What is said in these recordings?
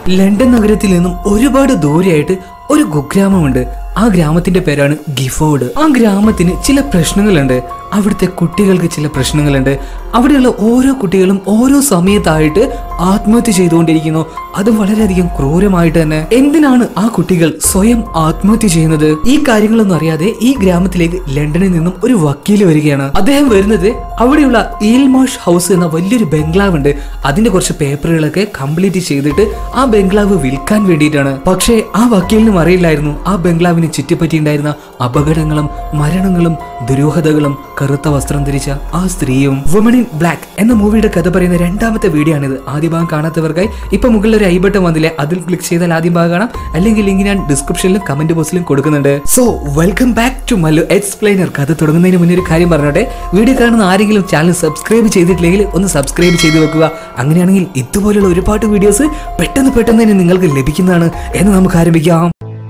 London നഗരത്തിൽ നിന്നും ഒരുപാട് ദൂരെയായിട്ട് ഒരു കുഗ്രാമമുണ്ട് ആ ഗ്രാമത്തിന്റെ പേരാണ് ഗിഫോർഡ് ആ ഗ്രാമത്തിന് ചില പ്രശ്നങ്ങളുണ്ട് അവിടുത്തെ കുട്ടികൾക്ക് ചില പ്രശ്നങ്ങളുണ്ട് അവിടെയുള്ള ഓരോ കുട്ടികളും ഓരോ സമയത്തായിട്ട് ആത്മഹത്യ ചെയ്തുകൊണ്ടിരിക്കുന്നു അത് വളരെയധികം ക്രൂരമായിട്ട് തന്നെ എന്തിനാണ് ആ കുട്ടികൾ സ്വയം ആത്മഹത്യ ചെയ്യുന്നത് ഈ കാര്യങ്ങളൊന്നും അറിയാതെ ഈ ഗ്രാമത്തിലേക്ക് ലണ്ടനിൽ നിന്നും ഒരു വക്കീൽ വരികയാണ് അദ്ദേഹം വരുന്നത് അവിടെയുള്ള ഈൽമാഷ് ഹൗസ് എന്ന വലിയൊരു ബംഗ്ലാവ് ഉണ്ട് അതിന്റെ കുറച്ച് പേപ്പറുകളൊക്കെ കംപ്ലീറ്റ് ചെയ്തിട്ട് ആ ബംഗ്ലാവ് വിൽക്കാൻ വേണ്ടിയിട്ടാണ് പക്ഷേ ആ വക്കീലിനും അറിയില്ലായിരുന്നു ആ ബംഗ്ലാവിന് ചുറ്റിപ്പറ്റിയുണ്ടായിരുന്ന അപകടങ്ങളും മരണങ്ങളും ദുരൂഹതകളും കറുത്ത വസ്ത്രം ധരിച്ച ആ സ്ത്രീയും വുമൺ ഇൻ ബ്ലാക്ക് എന്ന മൂവിയുടെ കഥ പറയുന്ന രണ്ടാമത്തെ വീഡിയോ ആണിത് ആദ്യ ഭാഗം കാണാത്തവർക്കായി ഇപ്പൊ മുകളിൽ ഒരു ഐ ബട്ടൺ വന്നില്ലേ അതിൽ ക്ലിക്ക് ചെയ്താൽ ആദ്യം ഭാഗം കാണാം അല്ലെങ്കിൽ ലിങ്ക് ഞാൻ ഡിസ്ക്രിപ്ഷനിലും കമന്റ് ബോക്സിലും കൊടുക്കുന്നുണ്ട് so welcome back to Mallu explainer കഥ തുടങ്ങുന്നതിന് മുന്നേ ഒരു കാര്യം പറഞ്ഞോട്ടെ വീഡിയോ കാണുന്ന ആരെങ്കിലും ചാനൽ സബ്സ്ക്രൈബ് ചെയ്തിട്ടില്ലെങ്കിൽ ഒന്ന് സബ്സ്ക്രൈബ് ചെയ്ത് വെക്കുക അങ്ങനെയാണെങ്കിൽ ഇതുപോലുള്ള ഒരുപാട് വീഡിയോസ് പെട്ടെന്ന് പെട്ടെന്ന് തന്നെ നിങ്ങൾക്ക് ലഭിക്കുന്നതാണ് എന്ന് നമുക്ക് ആരംഭിക്കാം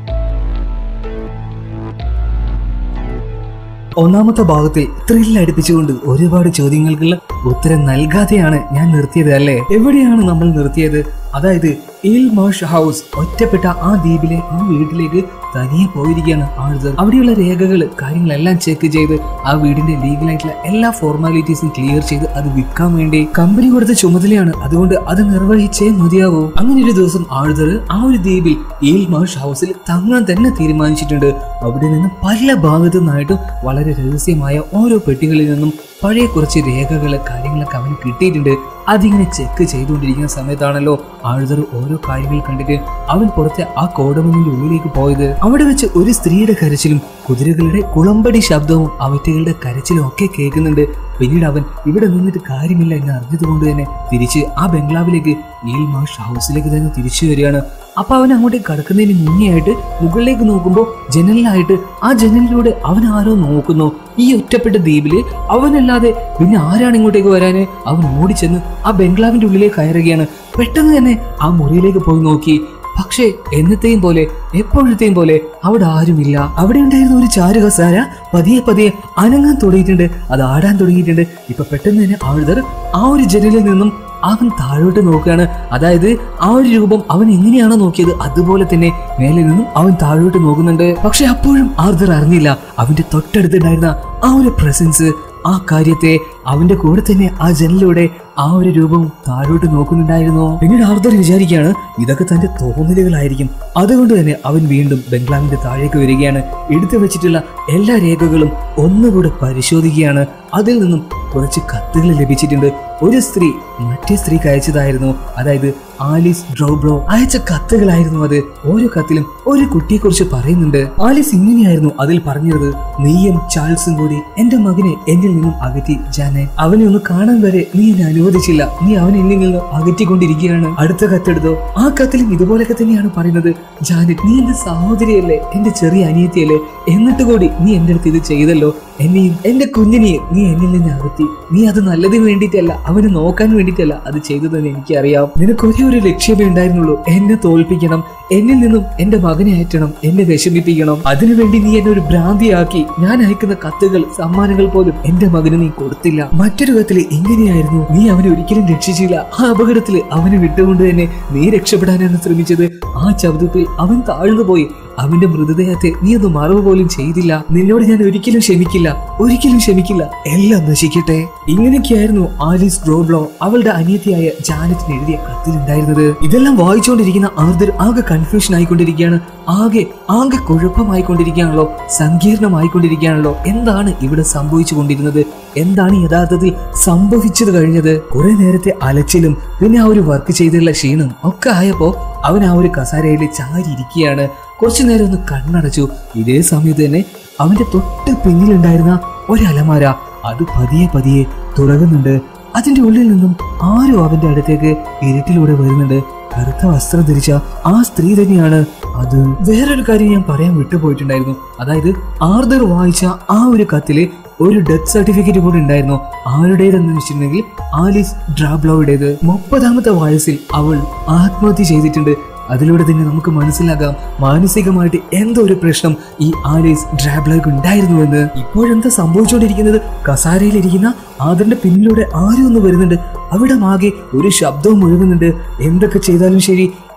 ഒന്നാമത്തെ ഭാഗത്തിൽ ത്രില്ല് അടുപ്പിച്ചുകൊണ്ട് ഒരുപാട് ചോദ്യങ്ങൾക്കുള്ള ഉത്തരം നൽകാതെയാണ് ഞാൻ നിർത്തിയത് അല്ലേ എവിടെയാണ് നമ്മൾ നിർത്തിയത് അതായത് ഇൽ മാഷ് ഹൗസ് ഒറ്റപ്പെട്ട ആ ദ്വീപിലെ ആ വീട്ടിലേക്ക് തനിയെ പോയിരിക്കുകയാണ് ആൾസർ അവിടെയുള്ള രേഖകൾ കാര്യങ്ങളെല്ലാം ചെക്ക് ചെയ്ത് ആ വീടിന്റെ ലീഗലായിട്ടുള്ള എല്ലാ ഫോർമാലിറ്റീസും ക്ലിയർ ചെയ്ത് അത് വിൽക്കാൻ വേണ്ടി കമ്പനി കൊടുത്ത ചുമതലയാണ് അതുകൊണ്ട് അത് നിർവഹിച്ചേ മതിയാവൂ അങ്ങനെ ഒരു ദിവസം ആൾസർ ആ ഒരു ദ്വീപിൽ ഈൽ മാഷ് ഹൗസിൽ തങ്ങാൻ തന്നെ തീരുമാനിച്ചിട്ടുണ്ട് അവിടെ നിന്ന് പല ഭാഗത്തു നിന്നായിട്ടും വളരെ രഹസ്യമായ ഓരോ പെട്ടികളിൽ നിന്നും പഴയ കുറച്ച് രേഖകൾ കാര്യങ്ങളൊക്കെ അവന് കിട്ടിയിട്ടുണ്ട് അതിങ്ങനെ ചെക്ക് ചെയ്തുകൊണ്ടിരിക്കുന്ന സമയത്താണല്ലോ ആഴുതർ ഓരോ കാര്യങ്ങൾ കണ്ടിട്ട് അവൻ പുറത്തെ ആ കോടമഞ്ഞിന്റെ ഉള്ളിലേക്ക് പോയത് അവിടെ വെച്ച് ഒരു സ്ത്രീയുടെ കരച്ചിലും കുതിരകളുടെ കുളമ്പടി ശബ്ദവും അവറ്റകളുടെ കരച്ചിലും ഒക്കെ കേൾക്കുന്നുണ്ട് പിന്നീട് അവൻ ഇവിടെ നിന്നിട്ട് കാര്യമില്ല എന്ന് അറിഞ്ഞതുകൊണ്ട് തന്നെ തിരിച്ച് ആ ബംഗ്ലാവിലേക്ക് ഈൽമാഷ് ഹൗസിലേക്ക് തന്നെ തിരിച്ചു വരികയാണ് അപ്പൊ അവൻ അങ്ങോട്ടേക്ക് കടക്കുന്നതിന് മുന്നേ ആയിട്ട് മുകളിലേക്ക് നോക്കുമ്പോൾ ജനലിലായിട്ട് ആ ജനലിലൂടെ അവൻ ആരോ നോക്കുന്നു ഈ ഒറ്റപ്പെട്ട ദ്വീപില് അവനല്ലാതെ പിന്നെ ആരാണ് ഇങ്ങോട്ടേക്ക് വരാന് അവൻ ഓടിച്ചെന്ന് ആ ബംഗ്ലാവിന്റെ ഉള്ളിലേക്ക് കയറുകയാണ് പെട്ടെന്ന് തന്നെ ആ മുറിയിലേക്ക് പോയി നോക്കി പക്ഷേ എന്നത്തെയും പോലെ എപ്പോഴത്തെയും പോലെ അവിടെ ആരുമില്ല അവിടെ ഉണ്ടായിരുന്ന ഒരു ചാരുകസാര പതിയെ പതിയെ അനങ്ങാൻ തുടങ്ങിയിട്ടുണ്ട് അത് ആടാൻ തുടങ്ങിയിട്ടുണ്ട് ഇപ്പൊ പെട്ടെന്ന് തന്നെ ആഴുതർ ആ ഒരു ജനലിൽ നിന്നും അവൻ താഴോട്ട് നോക്കുകയാണ് അതായത് ആ ഒരു രൂപം അവൻ എങ്ങനെയാണോ നോക്കിയത് അതുപോലെ തന്നെ മേലെ നിന്നും അവൻ താഴോട്ട് നോക്കുന്നുണ്ട് പക്ഷെ അപ്പോഴും ആർദർ അറിഞ്ഞില്ല അവന്റെ തൊട്ടടുത്തുണ്ടായിരുന്ന ആ ഒരു പ്രസൻസ് ആ കാര്യത്തെ അവന്റെ കൂടെ തന്നെ ആ ജനലിലൂടെ ആ ഒരു രൂപം താഴോട്ട് നോക്കുന്നുണ്ടായിരുന്നു പിന്നീട് ആർദർ വിചാരിക്കുകയാണ് ഇതൊക്കെ തന്റെ തോന്നലുകളായിരിക്കും അതുകൊണ്ട് തന്നെ അവൻ വീണ്ടും ബംഗ്ലാവിന്റെ താഴേക്ക് വരികയാണ് എടുത്തു വെച്ചിട്ടുള്ള എല്ലാ രേഖകളും ഒന്നുകൂടെ പരിശോധിക്കുകയാണ് അതിൽ നിന്നും കുറച്ച് കത്തുകൾ ലഭിച്ചിട്ടുണ്ട് ഒരു സ്ത്രീ മറ്റേ സ്ത്രീക്ക് അയച്ചതായിരുന്നു അതായത് ആലിസ് ഡ്രോബ്രോ അയച്ച കത്തുകളായിരുന്നു അത് ഓരോ കത്തിലും ഒരു കുട്ടിയെ കുറിച്ച് പറയുന്നുണ്ട് ആലിസ് ഇങ്ങനെയായിരുന്നു അതിൽ പറഞ്ഞത് നീയും ചാൾസും കൂടി എന്റെ മകനെ എന്നിൽ നിന്നും അകറ്റി ജാനെ അവനെ ഒന്ന് കാണാൻ വരെ നീ എന്നെ അനുവദിച്ചില്ല നീ അവനെ എന്നിൽ നിന്ന് അകറ്റിക്കൊണ്ടിരിക്കുകയാണ് അടുത്ത കത്തെടുത്തോ ആ കത്തിലും ഇതുപോലൊക്കെ തന്നെയാണ് പറയുന്നത് ജാനറ്റ് നീ എന്റെ സഹോദരിയല്ലേ എന്റെ ചെറിയ അനിയത്തിയല്ലേ എന്നിട്ട് കൂടി നീ എന്റെ അടുത്ത് ഇത് ചെയ്തല്ലോ എന്നെയും എന്റെ കുഞ്ഞിനെയും നീ എന്നിൽ നിന്ന് അകറ്റി നീ അത് നല്ലതിന് വേണ്ടിയിട്ടല്ല അവന് നോക്കാൻ വേണ്ടിയിട്ടല്ല അത് ചെയ്തതെന്ന് എനിക്കറിയാം നിനക്ക് ഒരേ ഒരു ലക്ഷ്യമേ ഉണ്ടായിരുന്നുള്ളൂ എന്നെ തോൽപ്പിക്കണം എന്നിൽ നിന്നും എന്റെ മകനെ അയറ്റണം എന്നെ വിഷമിപ്പിക്കണം അതിനുവേണ്ടി നീ എന്നെ ഒരു ഭ്രാന്തിയാക്കി ഞാൻ അയക്കുന്ന കത്തുകൾ സമ്മാനങ്ങൾ പോലും എന്റെ മകന് നീ കൊടുത്തില്ല മറ്റൊരു കത്തില് ഇങ്ങനെയായിരുന്നു നീ അവനെ ഒരിക്കലും രക്ഷിച്ചില്ല ആ അപകടത്തിൽ അവനെ വിട്ടുകൊണ്ട് തന്നെ നീ രക്ഷപ്പെടാനാണ് ശ്രമിച്ചത് ആ ശബ്ദത്തിൽ അവൻ താഴ്ന്നു പോയി അവന്റെ മൃതദേഹത്തെ നീ ഒന്ന് മറവ് പോലും ചെയ്തില്ല നിന്നോട് ഞാൻ ഒരിക്കലും ക്ഷമിക്കില്ല ഒരിക്കലും ക്ഷമിക്കില്ല എല്ലാം നശിക്കട്ടെ ഇങ്ങനെയൊക്കെയായിരുന്നു ആലീസ് ഡ്രോബ്ലോ അവളുടെ അനിയത്തിയായ ജാനറ്റിന് എഴുതിയ കത്തിലുണ്ടായിരുന്നത് ഇതെല്ലാം വായിച്ചുകൊണ്ടിരിക്കുന്ന ആർദർ ആകെ കൺഫ്യൂഷൻ ആയിക്കൊണ്ടിരിക്കുകയാണ് ആകെ ആകെ കുഴപ്പമായിക്കൊണ്ടിരിക്കുകയാണല്ലോ സങ്കീർണമായിക്കൊണ്ടിരിക്കുകയാണല്ലോ എന്താണ് ഇവിടെ സംഭവിച്ചു കൊണ്ടിരുന്നത് എന്താണ് യഥാർത്ഥത്തിൽ സംഭവിച്ചത് കഴിഞ്ഞത് കുറെ നേരത്തെ അലച്ചിലും പിന്നെ ആ ഒരു വർക്ക് ചെയ്തുള്ള ക്ഷീണം ഒക്കെ ആയപ്പോ അവൻ ആ ഒരു കസാരയിൽ ചാരി ഇരിക്കുകയാണ് കുറച്ചു നേരം ഒന്ന് കണ്ണടച്ചു ഇതേ സമയത്ത് തന്നെ അവന്റെ തൊട്ട് പിന്നിലുണ്ടായിരുന്ന ഒരു അലമാര അത് പതിയെ പതിയെ തുറകുന്നുണ്ട് അതിന്റെ ഉള്ളിൽ നിന്നും ആരോ അവന്റെ അടുത്തേക്ക് ഇരുട്ടിലൂടെ വരുന്നുണ്ട് കറുത്ത വസ്ത്രം ധരിച്ച ആ സ്ത്രീ തന്നെയാണ് അത് വേറൊരു കാര്യം ഞാൻ പറയാൻ വിട്ടുപോയിട്ടുണ്ടായിരുന്നു അതായത് ആർദർ വായിച്ച ആ ഒരു കത്തില് ഒരു ഡെത്ത് സർട്ടിഫിക്കറ്റ് കൂടി ഉണ്ടായിരുന്നു ആരുടേതെന്ന് വെച്ചിട്ടുണ്ടെങ്കിൽ ആലിസ് ഡ്രാബ്ലോയുടേത് മുപ്പതാമത്തെ വയസ്സിൽ അവൾ ആത്മഹത്യ ചെയ്തിട്ടുണ്ട് അതിലൂടെ തന്നെ നമുക്ക് മനസ്സിലാക്കാം മാനസികമായിട്ട് എന്തോ ഒരു പ്രശ്നം ഈ ആലീസ് ഡ്രാബ്ലർക്ക് ഉണ്ടായിരുന്നുവെന്ന് ഇപ്പോഴെന്താ സംഭവിച്ചുകൊണ്ടിരിക്കുന്നത് കസാരയിലിരിക്കുന്ന ആദറിന്റെ പിന്നിലൂടെ ആരും ഒന്ന് വരുന്നുണ്ട് അവിടെ ആകെ ഒരു ശബ്ദവും മുഴുകുന്നുണ്ട് എന്തൊക്കെ ചെയ്താലും ശരി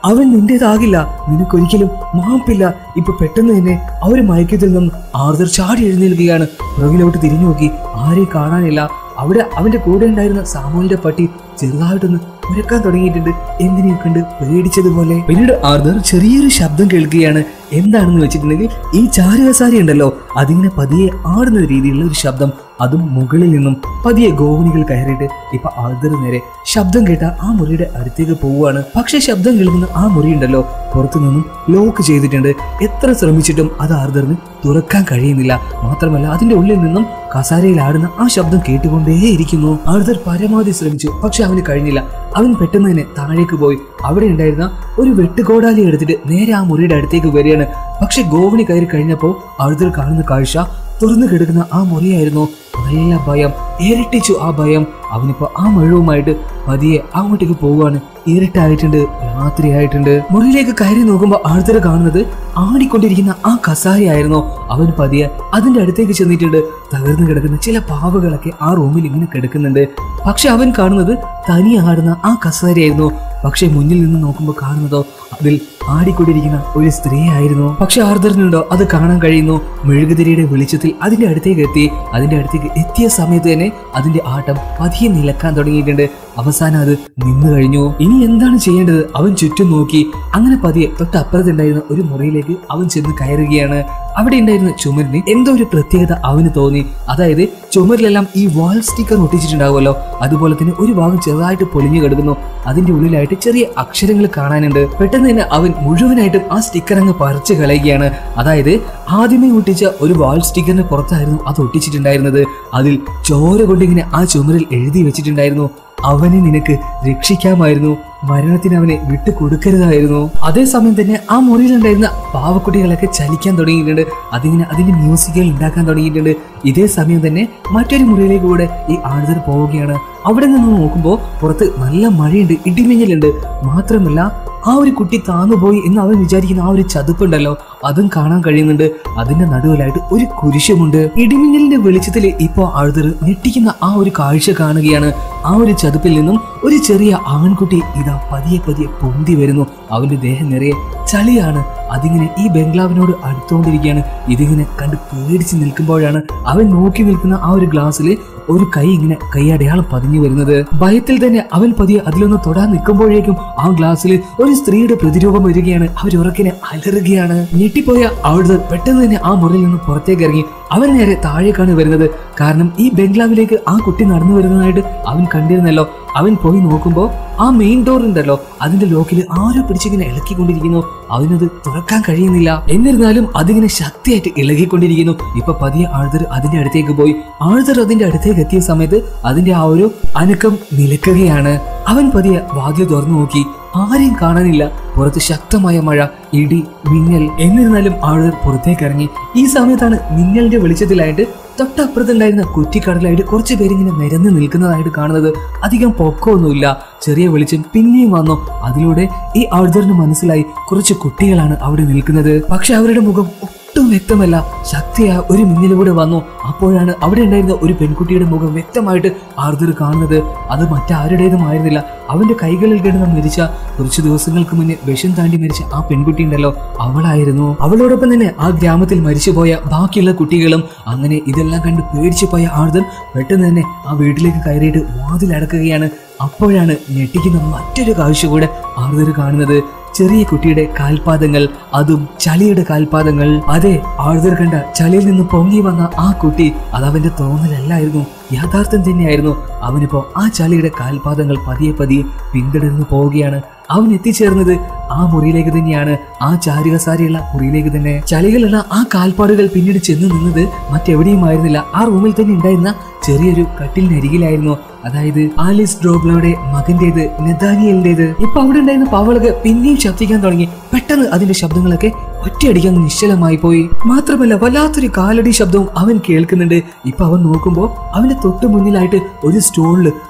അവൻ നിന്റേതാകില്ല നിനക്കൊരിക്കലും മാപ്പില്ല ഇപ്പൊ പെട്ടെന്ന് തന്നെ ആ ഒരു മയക്കത്തിൽ നിന്നും ആർദർ ചാടി എഴുന്നേൽക്കുകയാണ് പുറകിലോട്ട് തിരിഞ്ഞു നോക്കി ആരെയും കാണാനില്ല അവിടെ അവന്റെ കൂടെ ഉണ്ടായിരുന്ന സാമൂഹിന്റെ പട്ടി ചെറുതായിട്ടൊന്ന് ഉരക്കാൻ തുടങ്ങിയിട്ടുണ്ട് എന്തിനെ കണ്ട് പേടിച്ചതുപോലെ പിന്നീട് ആർദർ ചെറിയൊരു ശബ്ദം കേൾക്കുകയാണ് എന്താണെന്ന് വെച്ചിട്ടുണ്ടെങ്കിൽ ഈ ചാരുകസാരി ഉണ്ടല്ലോ അതിങ്ങനെ പതിയെ ആടുന്ന രീതിയിലുള്ള ഒരു ശബ്ദം അതും മുകളിൽ നിന്നും പതിയെ ഗോവണികൾ കയറിയിട്ട് ഇപ്പൊ ആർദർ നേരെ ശബ്ദം കേട്ട ആ മുറിയുടെ അടുത്തേക്ക് പോവുകയാണ് പക്ഷെ ശബ്ദം കേൾക്കുന്ന ആ മുറി ഉണ്ടല്ലോ പുറത്തു നിന്നും ലോക്ക് ചെയ്തിട്ടുണ്ട് എത്ര ശ്രമിച്ചിട്ടും അത് ആർദറിന് തുറക്കാൻ കഴിയുന്നില്ല മാത്രമല്ല അതിന്റെ ഉള്ളിൽ നിന്നും കസാരയിൽ ആടുന്ന ആ ശബ്ദം കേട്ടുകൊണ്ടേയിരിക്കുന്നു ആർദർ പരമാവധി ശ്രമിച്ചു പക്ഷെ അവന് കഴിഞ്ഞില്ല അവൻ പെട്ടെന്ന് തന്നെ താഴേക്ക് പോയി അവിടെ ഉണ്ടായിരുന്ന ഒരു വെട്ടുകോടാലി എടുത്തിട്ട് നേരെ ആ മുറിയുടെ അടുത്തേക്ക് വരികയാണ് പക്ഷെ ഗോവണി കയറി കഴിഞ്ഞപ്പോൾ ആർദർ കാണുന്ന കാഴ്ച തുറന്നു കിടക്കുന്ന ആ മുറിയായിരുന്നു നല്ല ഭയം ഇരട്ടിച്ചു ആ ഭയം അവനിപ്പോ ആ മഴവുമായിട്ട് പതിയെ അങ്ങോട്ടേക്ക് പോവുകയാണ് ഇരുട്ടായിട്ടുണ്ട് രാത്രിയായിട്ടുണ്ട് മുറിയിലേക്ക് കയറി നോക്കുമ്പോൾ ആൾത്തര കാണുന്നത് ആടിക്കൊണ്ടിരിക്കുന്ന ആ കസാരയായിരുന്നു അവൻ പതിയെ അതിന്റെ അടുത്തേക്ക് ചെന്നിട്ടുണ്ട് തകർന്നു കിടക്കുന്ന ചില പാവകളൊക്കെ ആ റൂമിൽ ഇങ്ങനെ കിടക്കുന്നുണ്ട് പക്ഷെ അവൻ കാണുന്നത് തനി ആടുന്ന ആ കസാരയായിരുന്നു പക്ഷെ മുന്നിൽ നിന്ന് നോക്കുമ്പോൾ കാണുന്നതോ അതിൽ ആടിക്കൊണ്ടിരിക്കുന്ന ഒരു സ്ത്രീ ആയിരുന്നു പക്ഷെ ആർദറിനുണ്ടോ അത് കാണാൻ കഴിയുന്നു മെഴുകുതിരിയുടെ വെളിച്ചത്തിൽ അതിന്റെ അടുത്തേക്ക് എത്തി അതിന്റെ അടുത്തേക്ക് എത്തിയ സമയത്ത് തന്നെ അതിന്റെ ആട്ടം പതിയെ നിലക്കാൻ തുടങ്ങിയിട്ടുണ്ട് അവസാനം അത് നിന്നു കഴിഞ്ഞു ഇനി എന്താണ് ചെയ്യേണ്ടത് അവൻ ചുറ്റും നോക്കി അങ്ങനെ പതിയെ തൊട്ടപ്പുറത്തുണ്ടായിരുന്ന ഒരു മുറിയിലേക്ക് അവൻ ചെന്ന് കയറുകയാണ് അവിടെ ഉണ്ടായിരുന്ന ചുമരിന് എന്തോ ഒരു പ്രത്യേകത അവന് തോന്നി അതായത് ചുമരിലെല്ലാം ഈ വാൾ സ്റ്റിക്കർ ഒട്ടിച്ചിട്ടുണ്ടാവുമല്ലോ അതുപോലെ തന്നെ ഒരു ഭാഗം ചെറുതായിട്ട് പൊളിഞ്ഞു കിടക്കുന്നു അതിന്റെ ഉള്ളിലായിട്ട് ചെറിയ അക്ഷരങ്ങൾ കാണാനുണ്ട് പെട്ടെന്ന് തന്നെ അവൻ മുഴുവനായിട്ടും ആ സ്റ്റിക്കർ അങ്ങ് പറിച്ചു കളയുകയാണ് അതായത് ആദ്യമേ ഒട്ടിച്ച ഒരു വാൾ സ്റ്റിക്കറിന് പുറത്തായിരുന്നു അത് ഒട്ടിച്ചിട്ടുണ്ടായിരുന്നത് അതിൽ ചോര കൊണ്ടിങ്ങനെ ആ ചുമരിൽ എഴുതി വെച്ചിട്ടുണ്ടായിരുന്നു അവനെ നിനക്ക് രക്ഷിക്കാമായിരുന്നു മരണത്തിന് അവനെ വിട്ടു കൊടുക്കരുതായിരുന്നു അതേസമയം തന്നെ ആ മുറിയിലുണ്ടായിരുന്ന പാവക്കുട്ടികളൊക്കെ ചലിക്കാൻ തുടങ്ങിയിട്ടുണ്ട് അതിങ്ങനെ അതിന്റെ മ്യൂസിക്കുകൾ ഉണ്ടാക്കാൻ തുടങ്ങിയിട്ടുണ്ട് ഇതേ സമയം തന്നെ മറ്റൊരു മുറിയിലേക്ക് കൂടെ ഈ ആളുകൾ പോവുകയാണ് അവിടെ നിന്ന് നോക്കുമ്പോൾ പുറത്ത് നല്ല മഴയുണ്ട് ഇടിമിന്നലുണ്ട് മാത്രമല്ല ആ ഒരു കുട്ടി താന്നുപോയി എന്ന് അവൻ വിചാരിക്കുന്ന ആ ഒരു ചതുപ്പുണ്ടല്ലോ അതും കാണാൻ കഴിയുന്നുണ്ട് അതിന്റെ നടുവിലായിട്ട് ഒരു കുരിശുമുണ്ട് ഇടിമിന്നലിന്റെ വെളിച്ചത്തിൽ ഇപ്പോ ആഴുതർ ഞെട്ടിക്കുന്ന ആ ഒരു കാഴ്ച കാണുകയാണ് ആ ഒരു ചതുപ്പിൽ നിന്നും ഒരു ചെറിയ ആൺകുട്ടി ഇതാ പതിയെ പതിയെ പൊന്തി വരുന്നു അവന്റെ ദേഹം നിറയെ ചളിയാണ് അതിങ്ങനെ ഈ ബംഗ്ലാവിനോട് അടുത്തുകൊണ്ടിരിക്കുകയാണ് ഇതിങ്ങനെ കണ്ട് പേടിച്ച് നിൽക്കുമ്പോഴാണ് അവൻ നോക്കി നിൽക്കുന്ന ആ ഒരു ഗ്ലാസ്സിൽ ഒരു കൈ ഇങ്ങനെ കൈയടയാളം പതിഞ്ഞു വരുന്നത് ഭയത്തിൽ തന്നെ അവൻ പതിയെ അതിലൊന്ന് തൊടാൻ നിൽക്കുമ്പോഴേക്കും ആ ഗ്ലാസ്സിൽ ഒരു സ്ത്രീയുടെ പ്രതിരൂപം വരികയാണ് അവരുറക്കിനെ അലറുകയാണ് ഞെട്ടിപ്പോയ ആളുകൾ പെട്ടെന്ന് തന്നെ ആ മുറിയിൽ നിന്ന് പുറത്തേക്ക് ഇറങ്ങി അവൻ നേരെ താഴേക്കാണ് വരുന്നത് കാരണം ഈ ബംഗ്ലാവിലേക്ക് ആ കുട്ടി നടന്നു വരുന്നതായിട്ട് അവൻ കണ്ടിരുന്നല്ലോ അവൻ പോയി നോക്കുമ്പോ ആ മെയിൻ ഡോർ ഉണ്ടല്ലോ അതിന്റെ ലോക്കിൽ ആരോ പിടിച്ചിങ്ങനെ ഇളക്കിക്കൊണ്ടിരിക്കുന്നു അവനത് തുറക്കാൻ കഴിയുന്നില്ല എന്നിരുന്നാലും അതിങ്ങനെ ശക്തിയായിട്ട് ഇളകിക്കൊണ്ടിരിക്കുന്നു ഇപ്പൊ പതിയെ ആഴ്തർ അതിന്റെ അടുത്തേക്ക് പോയി ആഴ്തർ അതിന്റെ അടുത്തേക്ക് എത്തിയ സമയത്ത് അതിന്റെ ആ ഒരു അനക്കം നിലക്കുകയാണ് അവൻ പതിയെ വാതിൽ തുറന്നു നോക്കി ആരെയും കാണാനില്ല പുറത്ത് ശക്തമായ മഴ ഇടി മിന്നൽ എന്നിരുന്നാലും ആളുകൾ പുറത്തേക്ക് ഇറങ്ങി ഈ സമയത്താണ് മിന്നലിന്റെ വെളിച്ചത്തിലായിട്ട് തൊട്ടപ്പുറത്തുണ്ടായിരുന്ന കുറ്റിക്കടലായിട്ട് കുറച്ച് പേരിങ്ങനെ നിരന്ന് നിൽക്കുന്നതായിട്ട് കാണുന്നത് അധികം പൊക്കമൊന്നുമില്ല ചെറിയ വെളിച്ചം പിന്നെയും വന്നു അതിലൂടെ ഈ ആൾദറിന് മനസ്സിലായി കുറച്ച് കുട്ടികളാണ് അവിടെ നിൽക്കുന്നത് പക്ഷെ അവരുടെ മുഖം ഒട്ടും വ്യക്തമല്ല ശക്തിയായ ഒരു മിന്നലൂടെ വന്നു അപ്പോഴാണ് അവിടെ ഉണ്ടായിരുന്ന ഒരു പെൺകുട്ടിയുടെ മുഖം വ്യക്തമായിട്ട് ആർദർ കാണുന്നത് അത് മറ്റാരുടേതുമായിരുന്നില്ല അവന്റെ കൈകളിൽ കിടന്ന് മരിച്ച കുറച്ചു ദിവസങ്ങൾക്ക് മുന്നേ വിഷം താണ്ടി മരിച്ച ആ പെൺകുട്ടി ഉണ്ടല്ലോ അവളായിരുന്നു അവളോടൊപ്പം തന്നെ ആ ഗ്രാമത്തിൽ മരിച്ചുപോയ ബാക്കിയുള്ള കുട്ടികളും അങ്ങനെ ഇതെല്ലാം കണ്ട് പേടിച്ചു പോയ ആർദർ പെട്ടെന്ന് തന്നെ ആ വീട്ടിലേക്ക് കയറിയിട്ട് വാതിലടക്കുകയാണ് അപ്പോഴാണ് ഞെട്ടിക്കുന്ന മറ്റൊരു കാഴ്ച കൂടെ ആർദർ കാണുന്നത് ചെറിയ കുട്ടിയുടെ കാൽപാദങ്ങൾ അതും ചളിയുടെ കാൽപാദങ്ങൾ അതെ ആഴ്തർ കണ്ട ചളിയിൽ നിന്ന് പൊങ്ങി വന്ന ആ കുട്ടി അത് അവന്റെ തോന്നലല്ലായിരുന്നു യാഥാർത്ഥ്യം തന്നെയായിരുന്നു അവനിപ്പോ ആ ചളിയുടെ കാൽപാദങ്ങൾ പതിയെ പതിയെ പിന്തുടർന്നു പോവുകയാണ് അവൻ എത്തിച്ചേർന്നത് ആ മുറിയിലേക്ക് തന്നെയാണ് ആ ചാരുകസാരിയുള്ള മുറിയിലേക്ക് തന്നെ ചളികളുള്ള ആ കാൽപ്പാടുകൾ പിന്നീട് ചെന്ന് നിന്നത് മറ്റെവിടെയുമായിരുന്നില്ല ആ റൂമിൽ തന്നെ ഉണ്ടായിരുന്ന ചെറിയൊരു കട്ടിലിനരികിലായിരുന്നു അതായത് ആലിസ് ഡ്രോബ്ലയുടെ മകന്റേത് നെതാനിയലിന്റേത് ഇപ്പൊ അവിടെ ഉണ്ടായിരുന്ന പാവളൊക്കെ പിന്നെയും ശബ്ദിക്കാൻ തുടങ്ങി പെട്ടെന്ന് അതിന്റെ ശബ്ദങ്ങളൊക്കെ ഒറ്റയടിക്കാൻ നിശ്ചലമായി പോയി മാത്രമല്ല വല്ലാത്തൊരു കാലടി ശബ്ദവും അവൻ കേൾക്കുന്നുണ്ട് ഇപ്പൊ അവൻ നോക്കുമ്പോ അവന്റെ തൊട്ട് മുന്നിലായിട്ട് ഒരു സ്റ്റോളില്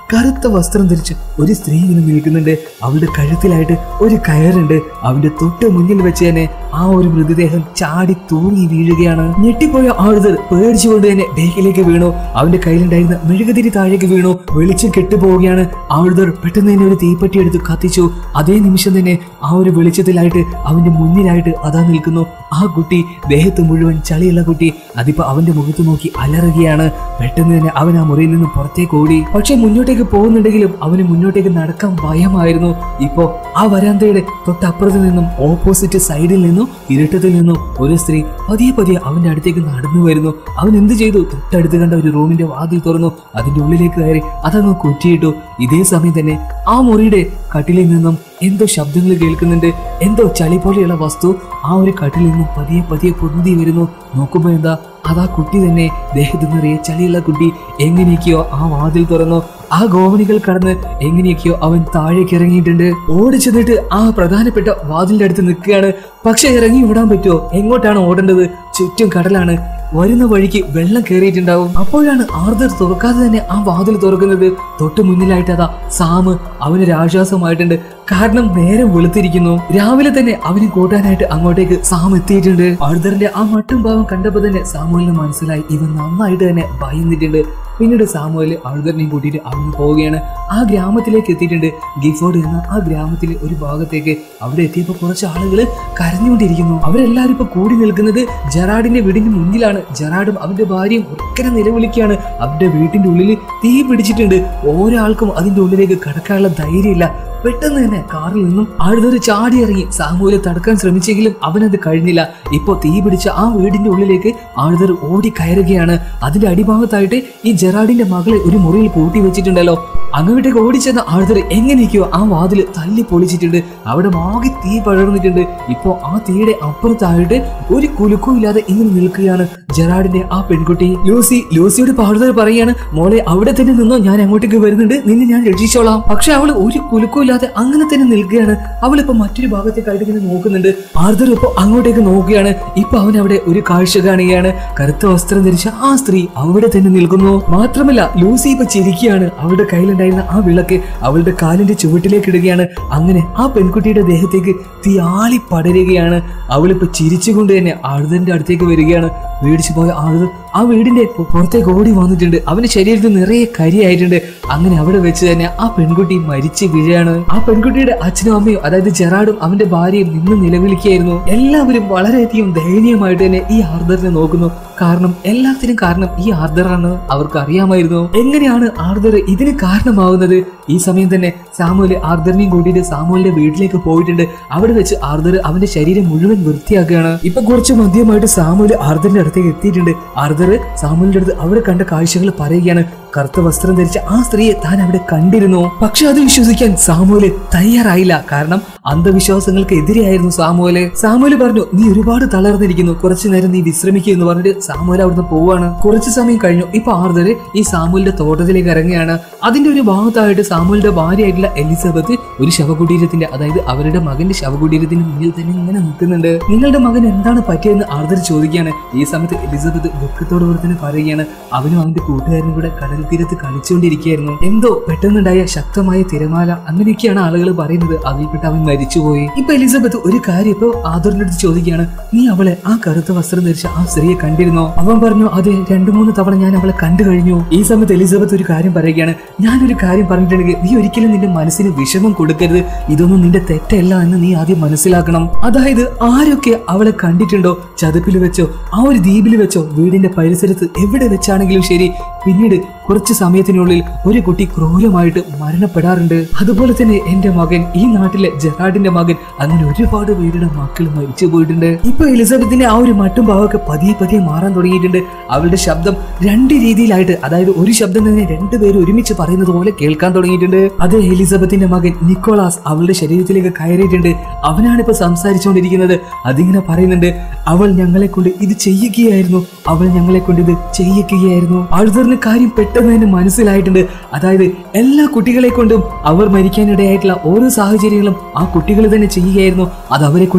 കറുത്ത വസ്ത്രം ധരിച്ച് ഒരു സ്ത്രീ ഇങ്ങനെ നിൽക്കുന്നുണ്ട് അവളുടെ കഴുത്തിലായിട്ട് ഒരു കയറുണ്ട് അവന്റെ തൊട്ട് മുന്നിൽ വെച്ച് തന്നെ ആ ഒരു മൃതദേഹം ചാടി തൂങ്ങി വീഴുകയാണ് ഞെട്ടിപ്പോയ ആളുകൾ പേടിച്ചുകൊണ്ട് തന്നെ ബേക്കിലേക്ക് വീണു അവന്റെ കയ്യിലുണ്ടായിരുന്ന മെഴുകുതിരി താഴേക്ക് വീണു വെളിച്ചം കെട്ടുപോവുകയാണ് ആളുകൾ പെട്ടെന്ന് തന്നെ ഒരു തീപ്പെട്ടി എടുത്ത് കത്തിച്ചു അതേ നിമിഷം തന്നെ ആ ഒരു വെളിച്ചത്തിലായിട്ട് അവന്റെ മുന്നിലായിട്ട് അതാ നിൽക്കുന്നു ആ കുട്ടി ദേഹത്ത് മുഴുവൻ ചളിയുള്ള കുട്ടി അതിപ്പോ അവന്റെ മുഖത്ത് നോക്കി അലറുകയാണ് പെട്ടെന്ന് തന്നെ അവൻ ആ മുറിയിൽ നിന്ന് പുറത്തേക്ക് ഓടി പക്ഷെ മുന്നോട്ടേക്ക് പോകുന്നുണ്ടെങ്കിലും അവന് മുന്നോട്ടേക്ക് നടക്കാൻ ഭയമായിരുന്നു ഇപ്പോ ആ വരാന്തയുടെ തൊട്ടപ്പുറത്ത് നിന്നും ഓപ്പോസിറ്റ് സൈഡിൽ നിന്നും ഇരുട്ടത്തിൽ നിന്നും ഒരു സ്ത്രീ പതിയെ പതിയെ അവന്റെ അടുത്തേക്ക് നടന്നു വരുന്നു അവൻ എന്ത് ചെയ്തു തൊട്ടടുത്ത് കണ്ട ഒരു റൂമിന്റെ വാതിൽ തുറന്നു അതിന്റെ ഉള്ളിലേക്ക് കയറി അതങ്ങ് കുറ്റിയിട്ടു ഇതേ സമയം തന്നെ ആ മുറിയുടെ കട്ടിലിൽ നിന്നും എന്തോ ശബ്ദങ്ങൾ കേൾക്കുന്നുണ്ട് എന്തോ ചളി പോലെയുള്ള വസ്തു ആ ഒരു കട്ടിലിൽ നിന്നും പതിയെ പതിയെ പൊന്തി വരുന്നു നോക്കുമ്പോ എന്താ അതാ കുട്ടി തന്നെ ദേഹത്ത് നിറയെ ചളിയുള്ള കുട്ടി എങ്ങനെയൊക്കെയോ ആ വാതിൽ തുറന്നു ആ ഗോവണികൾ കടന്ന് എങ്ങനെയൊക്കെയോ അവൻ താഴേക്ക് ഇറങ്ങിയിട്ടുണ്ട് ഓടി ചെന്നിട്ട് ആ പ്രധാനപ്പെട്ട വാതിലിന്റെ അടുത്ത് നിൽക്കുകയാണ് പക്ഷെ ഇറങ്ങി ഓടാൻ പറ്റുമോ എങ്ങോട്ടാണ് ഓടേണ്ടത് ചുറ്റും കടലാണ് വരുന്ന വഴിക്ക് വെള്ളം കയറിയിട്ടുണ്ടാവും അപ്പോഴാണ് ആർദർ തുറക്കാതെ തന്നെ ആ വാതിൽ തുറക്കുന്നത് തൊട്ട് മുന്നിലായിട്ട് അതാ സാമ് അവനൊരു ആശ്വാസമായിട്ടുണ്ട് കാരണം നേരം വെളുത്തിരിക്കുന്നു രാവിലെ തന്നെ അവനെ കൂട്ടാനായിട്ട് അങ്ങോട്ടേക്ക് സാം എത്തിയിട്ടുണ്ട് ആർദറിന്റെ ആ മട്ടും ഭാവം കണ്ടപ്പോ തന്നെ സാമുവലിന് മനസ്സിലായി ഇവൻ നന്നായിട്ട് തന്നെ ഭയന്നിട്ടുണ്ട് പിന്നീട് സാമുവൽ ആൾദറിനെയും കൂട്ടിയിട്ട് അവിടുന്ന് പോവുകയാണ് ആ ഗ്രാമത്തിലേക്ക് എത്തിയിട്ടുണ്ട് ഗിഫോർഡ് എന്ന ആ ഗ്രാമത്തിലെ ഒരു ഭാഗത്തേക്ക് അവിടെ എത്തിയപ്പോൾ കുറച്ച് ആളുകൾ കരഞ്ഞുകൊണ്ടിരിക്കുന്നു അവരെല്ലാവരും ഇപ്പൊ കൂടി നിൽക്കുന്നത് ജെറാഡിന്റെ വീടിന്റെ മുന്നിലാണ് ജെറാഡും അവന്റെ ഭാര്യയും ഉറക്കനെ നിലവിളിക്കുകയാണ് അവരുടെ വീട്ടിന്റെ ഉള്ളിൽ തീ പിടിച്ചിട്ടുണ്ട് ഓരോ ആൾക്കും അതിന്റെ ഉള്ളിലേക്ക് കടക്കാനുള്ള ധൈര്യമില്ല പെട്ടെന്ന് തന്നെ കാറിൽ നിന്നും ആളുകൾ ചാടി ഇറങ്ങി സാമൂല് തടുക്കാൻ ശ്രമിച്ചെങ്കിലും അവനത് കഴിഞ്ഞില്ല ഇപ്പോ തീ പിടിച്ച ആ വീടിന്റെ ഉള്ളിലേക്ക് ആളുകൾ ഓടി കയറുകയാണ് അതിന്റെ അടിഭാഗത്തായിട്ട് ഈ ജെറാഡിന്റെ മകളെ ഒരു മുറിയിൽ പൂട്ടി വെച്ചിട്ടുണ്ടല്ലോ അങ്ങോട്ടേക്ക് ഓടിച്ചെന്ന ആളുകൾ എങ്ങനെയൊക്കെയോ ആ വാതിൽ തല്ലി പൊളിച്ചിട്ടുണ്ട് അവിടെ മാകി തീ പഴർന്നിട്ടുണ്ട് ഇപ്പോ ആ തീയുടെ അപ്പുറത്തായിട്ട് ഒരു കുലുക്കവും ഇല്ലാതെ ഇങ്ങനെ നിൽക്കുകയാണ് ജെറാഡിന്റെ ആ പെൺകുട്ടി ലൂസി ലൂസിയുടെ പാടുതൽ പറയാണ് മോളെ അവിടെ തന്നെ നിന്നോ ഞാൻ അങ്ങോട്ടേക്ക് വരുന്നുണ്ട് നിന്നെ ഞാൻ രക്ഷിച്ചോളാം പക്ഷെ അവൾ ഒരു കുലുക്കവും ഇല്ലാതെ അങ്ങനെ തന്നെ നിൽക്കുകയാണ് അവൾ ഇപ്പൊ മറ്റൊരു ഭാഗത്തേക്കായിട്ട് ഇങ്ങനെ നോക്കുന്നുണ്ട് ആർദർ ഇപ്പൊ അങ്ങോട്ടേക്ക് നോക്കുകയാണ് ഇപ്പൊ അവൻ അവിടെ ഒരു കാഴ്ച കാണുകയാണ് കറുത്ത വസ്ത്രം ധരിച്ച ആ സ്ത്രീ അവിടെ തന്നെ നിൽക്കുന്നു മാത്രമല്ല ലൂസി ഇപ്പൊ ചിരിക്കുകയാണ് അവളുടെ കയ്യിലുണ്ടായിരുന്ന ആ വിളക്ക് അവളുടെ കാലിന്റെ ചുവട്ടിലേക്ക് ഇടുകയാണ് അങ്ങനെ ആ പെൺകുട്ടിയുടെ ദേഹത്തേക്ക് തീ ആളി പടരുകയാണ് അവളിപ്പോ ചിരിച്ചുകൊണ്ട് തന്നെ ആളുതന്റെ അടുത്തേക്ക് വരികയാണ് പേടിച്ചു പോയ ആളുകൾ ആ വീടിന്റെ പു- പുറത്തേക്ക് ഓടി വന്നിട്ടുണ്ട് അവന്റെ ശരീരത്തിൽ നിറയെ കരിയായിട്ടുണ്ട് അങ്ങനെ അവിടെ വെച്ച് തന്നെ ആ പെൺകുട്ടി മരിച്ചു വീഴാണ് ആ പെൺകുട്ടിയുടെ അച്ഛനും അമ്മയും അതായത് ജെറാഡും അവന്റെ ഭാര്യയും നിന്ന് നിലവിളിക്കുകയായിരുന്നു എല്ലാവരും വളരെയധികം ദയനീയമായിട്ട് തന്നെ ഈ ആർദറിനെ നോക്കുന്നു കാരണം എല്ലാത്തിനും കാരണം ഈ ആർദറാണ് അവർക്ക് അറിയാമായിരുന്നു എങ്ങനെയാണ് ആർദർ ഇതിന് കാരണമാവുന്നത് ഈ സമയം തന്നെ സാമുവല് ആർദറിനെയും കൂട്ടിയിട്ട് സാമുവലിന്റെ വീട്ടിലേക്ക് പോയിട്ടുണ്ട് അവിടെ വെച്ച് ആർദർ അവന്റെ ശരീരം മുഴുവൻ വൃത്തിയാക്കുകയാണ് ഇപ്പൊ കുറച്ച് മദ്യമായിട്ട് സാമുവല് ആർദറിന്റെ അടുത്തേക്ക് എത്തിയിട്ടുണ്ട് ആർദർ സാമുവലിന്റെ അടുത്ത് അവിടെ കണ്ട കാഴ്ചകൾ പറയുകയാണ് കറുത്ത വസ്ത്രം ധരിച്ച ആ സ്ത്രീയെ താൻ അവിടെ കണ്ടിരുന്നു പക്ഷെ അത് വിശ്വസിക്കാൻ സാമുവല് തയ്യാറായില്ല കാരണം അന്ധവിശ്വാസങ്ങൾക്ക് എതിരെയായിരുന്നു സാമുവല് സാമുവല് പറഞ്ഞു നീ ഒരുപാട് തളർന്നിരിക്കുന്നു കുറച്ചു നേരം നീ വിശ്രമിക്കുക എന്ന് പറഞ്ഞിട്ട് സാമുവൽ അവിടുന്ന് പോവാണ് കുറച്ചു സമയം കഴിഞ്ഞു ഇപ്പൊ ആർദർ ഈ സാമുവലിന്റെ തോട്ടത്തിലേക്ക് ഇറങ്ങുകയാണ് അതിന്റെ ഒരു ഭാഗത്തായിട്ട് സാമുവലിന്റെ ഭാര്യയായിട്ടുള്ള എലിസബത്ത് ഒരു ശവകുടീരത്തിന്റെ അതായത് അവരുടെ മകന്റെ ശവകുടീരത്തിന് മുന്നിൽ തന്നെ ഇങ്ങനെ നിൽക്കുന്നുണ്ട് നിങ്ങളുടെ മകൻ എന്താണ് പറ്റിയെന്ന് ആർദർ ചോദിക്കുകയാണ് ഈ സമയത്ത് എലിസബത്ത് ദുഃഖത്തോടുകൂടി തന്നെ പറയുകയാണ് അവനും അവന്റെ കൂട്ടുകാരനും കൂടെ കടൽ തീരത്ത് കളിച്ചുകൊണ്ടിരിക്കുകയായിരുന്നു എന്തോ പെട്ടെന്നുണ്ടായ ശക്തമായ തിരമാല അങ്ങനെയൊക്കെയാണ് ആളുകൾ പറയുന്നത് അതിൽപ്പെട്ട് അവൻ മരിച്ചുപോയി ഇപ്പൊ എലിസബത്ത് ഒരു കാര്യം ഇപ്പൊ ആദറിന്റെ അടുത്ത് ചോദിക്കുകയാണ് നീ അവളെ ആ കറുത്ത വസ്ത്രം ധരിച്ച ആ സ്ത്രീയെ കണ്ടിരുന്നോ അവൻ പറഞ്ഞു അതെ രണ്ടു മൂന്ന് തവണ ഞാൻ അവളെ കണ്ടു കഴിഞ്ഞു ഈ സമയത്ത് എലിസബത്ത് ഒരു കാര്യം പറയുകയാണ് ഞാനൊരു കാര്യം പറഞ്ഞിട്ടുണ്ടെങ്കിൽ നീ ഒരിക്കലും നിന്റെ മനസ്സിന് വിഷമം കൊടുക്കരുത് ഇതൊന്നും നിന്റെ തെറ്റല്ല എന്ന് നീ ആദ്യം മനസ്സിലാക്കണം അതായത് ആരൊക്കെ അവളെ കണ്ടിട്ടുണ്ടോ ചതുപ്പിൽ വെച്ചോ ആ ഒരു ദ്വീപിൽ വെച്ചോ വീടിന്റെ പരിസരത്ത് എവിടെ വെച്ചാണെങ്കിലും ശരി പിന്നീട് കുറച്ച് സമയത്തിനുള്ളിൽ ഒരു കുട്ടി ക്രൂരമായിട്ട് മരണപ്പെടാറുണ്ട് അതുപോലെ തന്നെ എന്റെ മകൻ ഈ നാട്ടിലെ ജെറാഡിന്റെ മകൻ അങ്ങനെ ഒരുപാട് പേരുടെ മക്കൾ മരിച്ചു പോയിട്ടുണ്ട് ഇപ്പൊ എലിസബത്തിന്റെ ആ ഒരു മട്ടും ഭാവമൊക്കെ പതിയെ പതിയെ മാറാൻ തുടങ്ങിയിട്ടുണ്ട് അവളുടെ ശബ്ദം രണ്ട് രീതിയിലായിട്ട് അതായത് ഒരു ശബ്ദം തന്നെ രണ്ടുപേരും ഒരുമിച്ച് പറയുന്നത് പോലെ കേൾക്കാൻ തുടങ്ങിയിട്ടുണ്ട് അത് എലിസബത്തിന്റെ മകൻ നിക്കോളാസ് അവളുടെ ശരീരത്തിലേക്ക് കയറിയിട്ടുണ്ട് അവനാണ് ഇപ്പൊ സംസാരിച്ചുകൊണ്ടിരിക്കുന്നത് അതിങ്ങനെ പറയുന്നുണ്ട് അവൾ ഞങ്ങളെ കൊണ്ട് ഇത് ചെയ്യുകയായിരുന്നു അവൾ ഞങ്ങളെ കൊണ്ട് ഇത് ചെയ്യിക്കുകയായിരുന്നു ആൾദറിന് കാര്യം പെട്ടെന്ന് തന്നെ മനസ്സിലായിട്ടുണ്ട് അതായത് എല്ലാ കുട്ടികളെ കൊണ്ടും അവർ മരിക്കാനിടയായിട്ടുള്ള ഓരോ സാഹചര്യങ്ങളും ആ കുട്ടികൾ തന്നെ ചെയ്യുകയായിരുന്നു അത് അവരെ കൊണ്ട്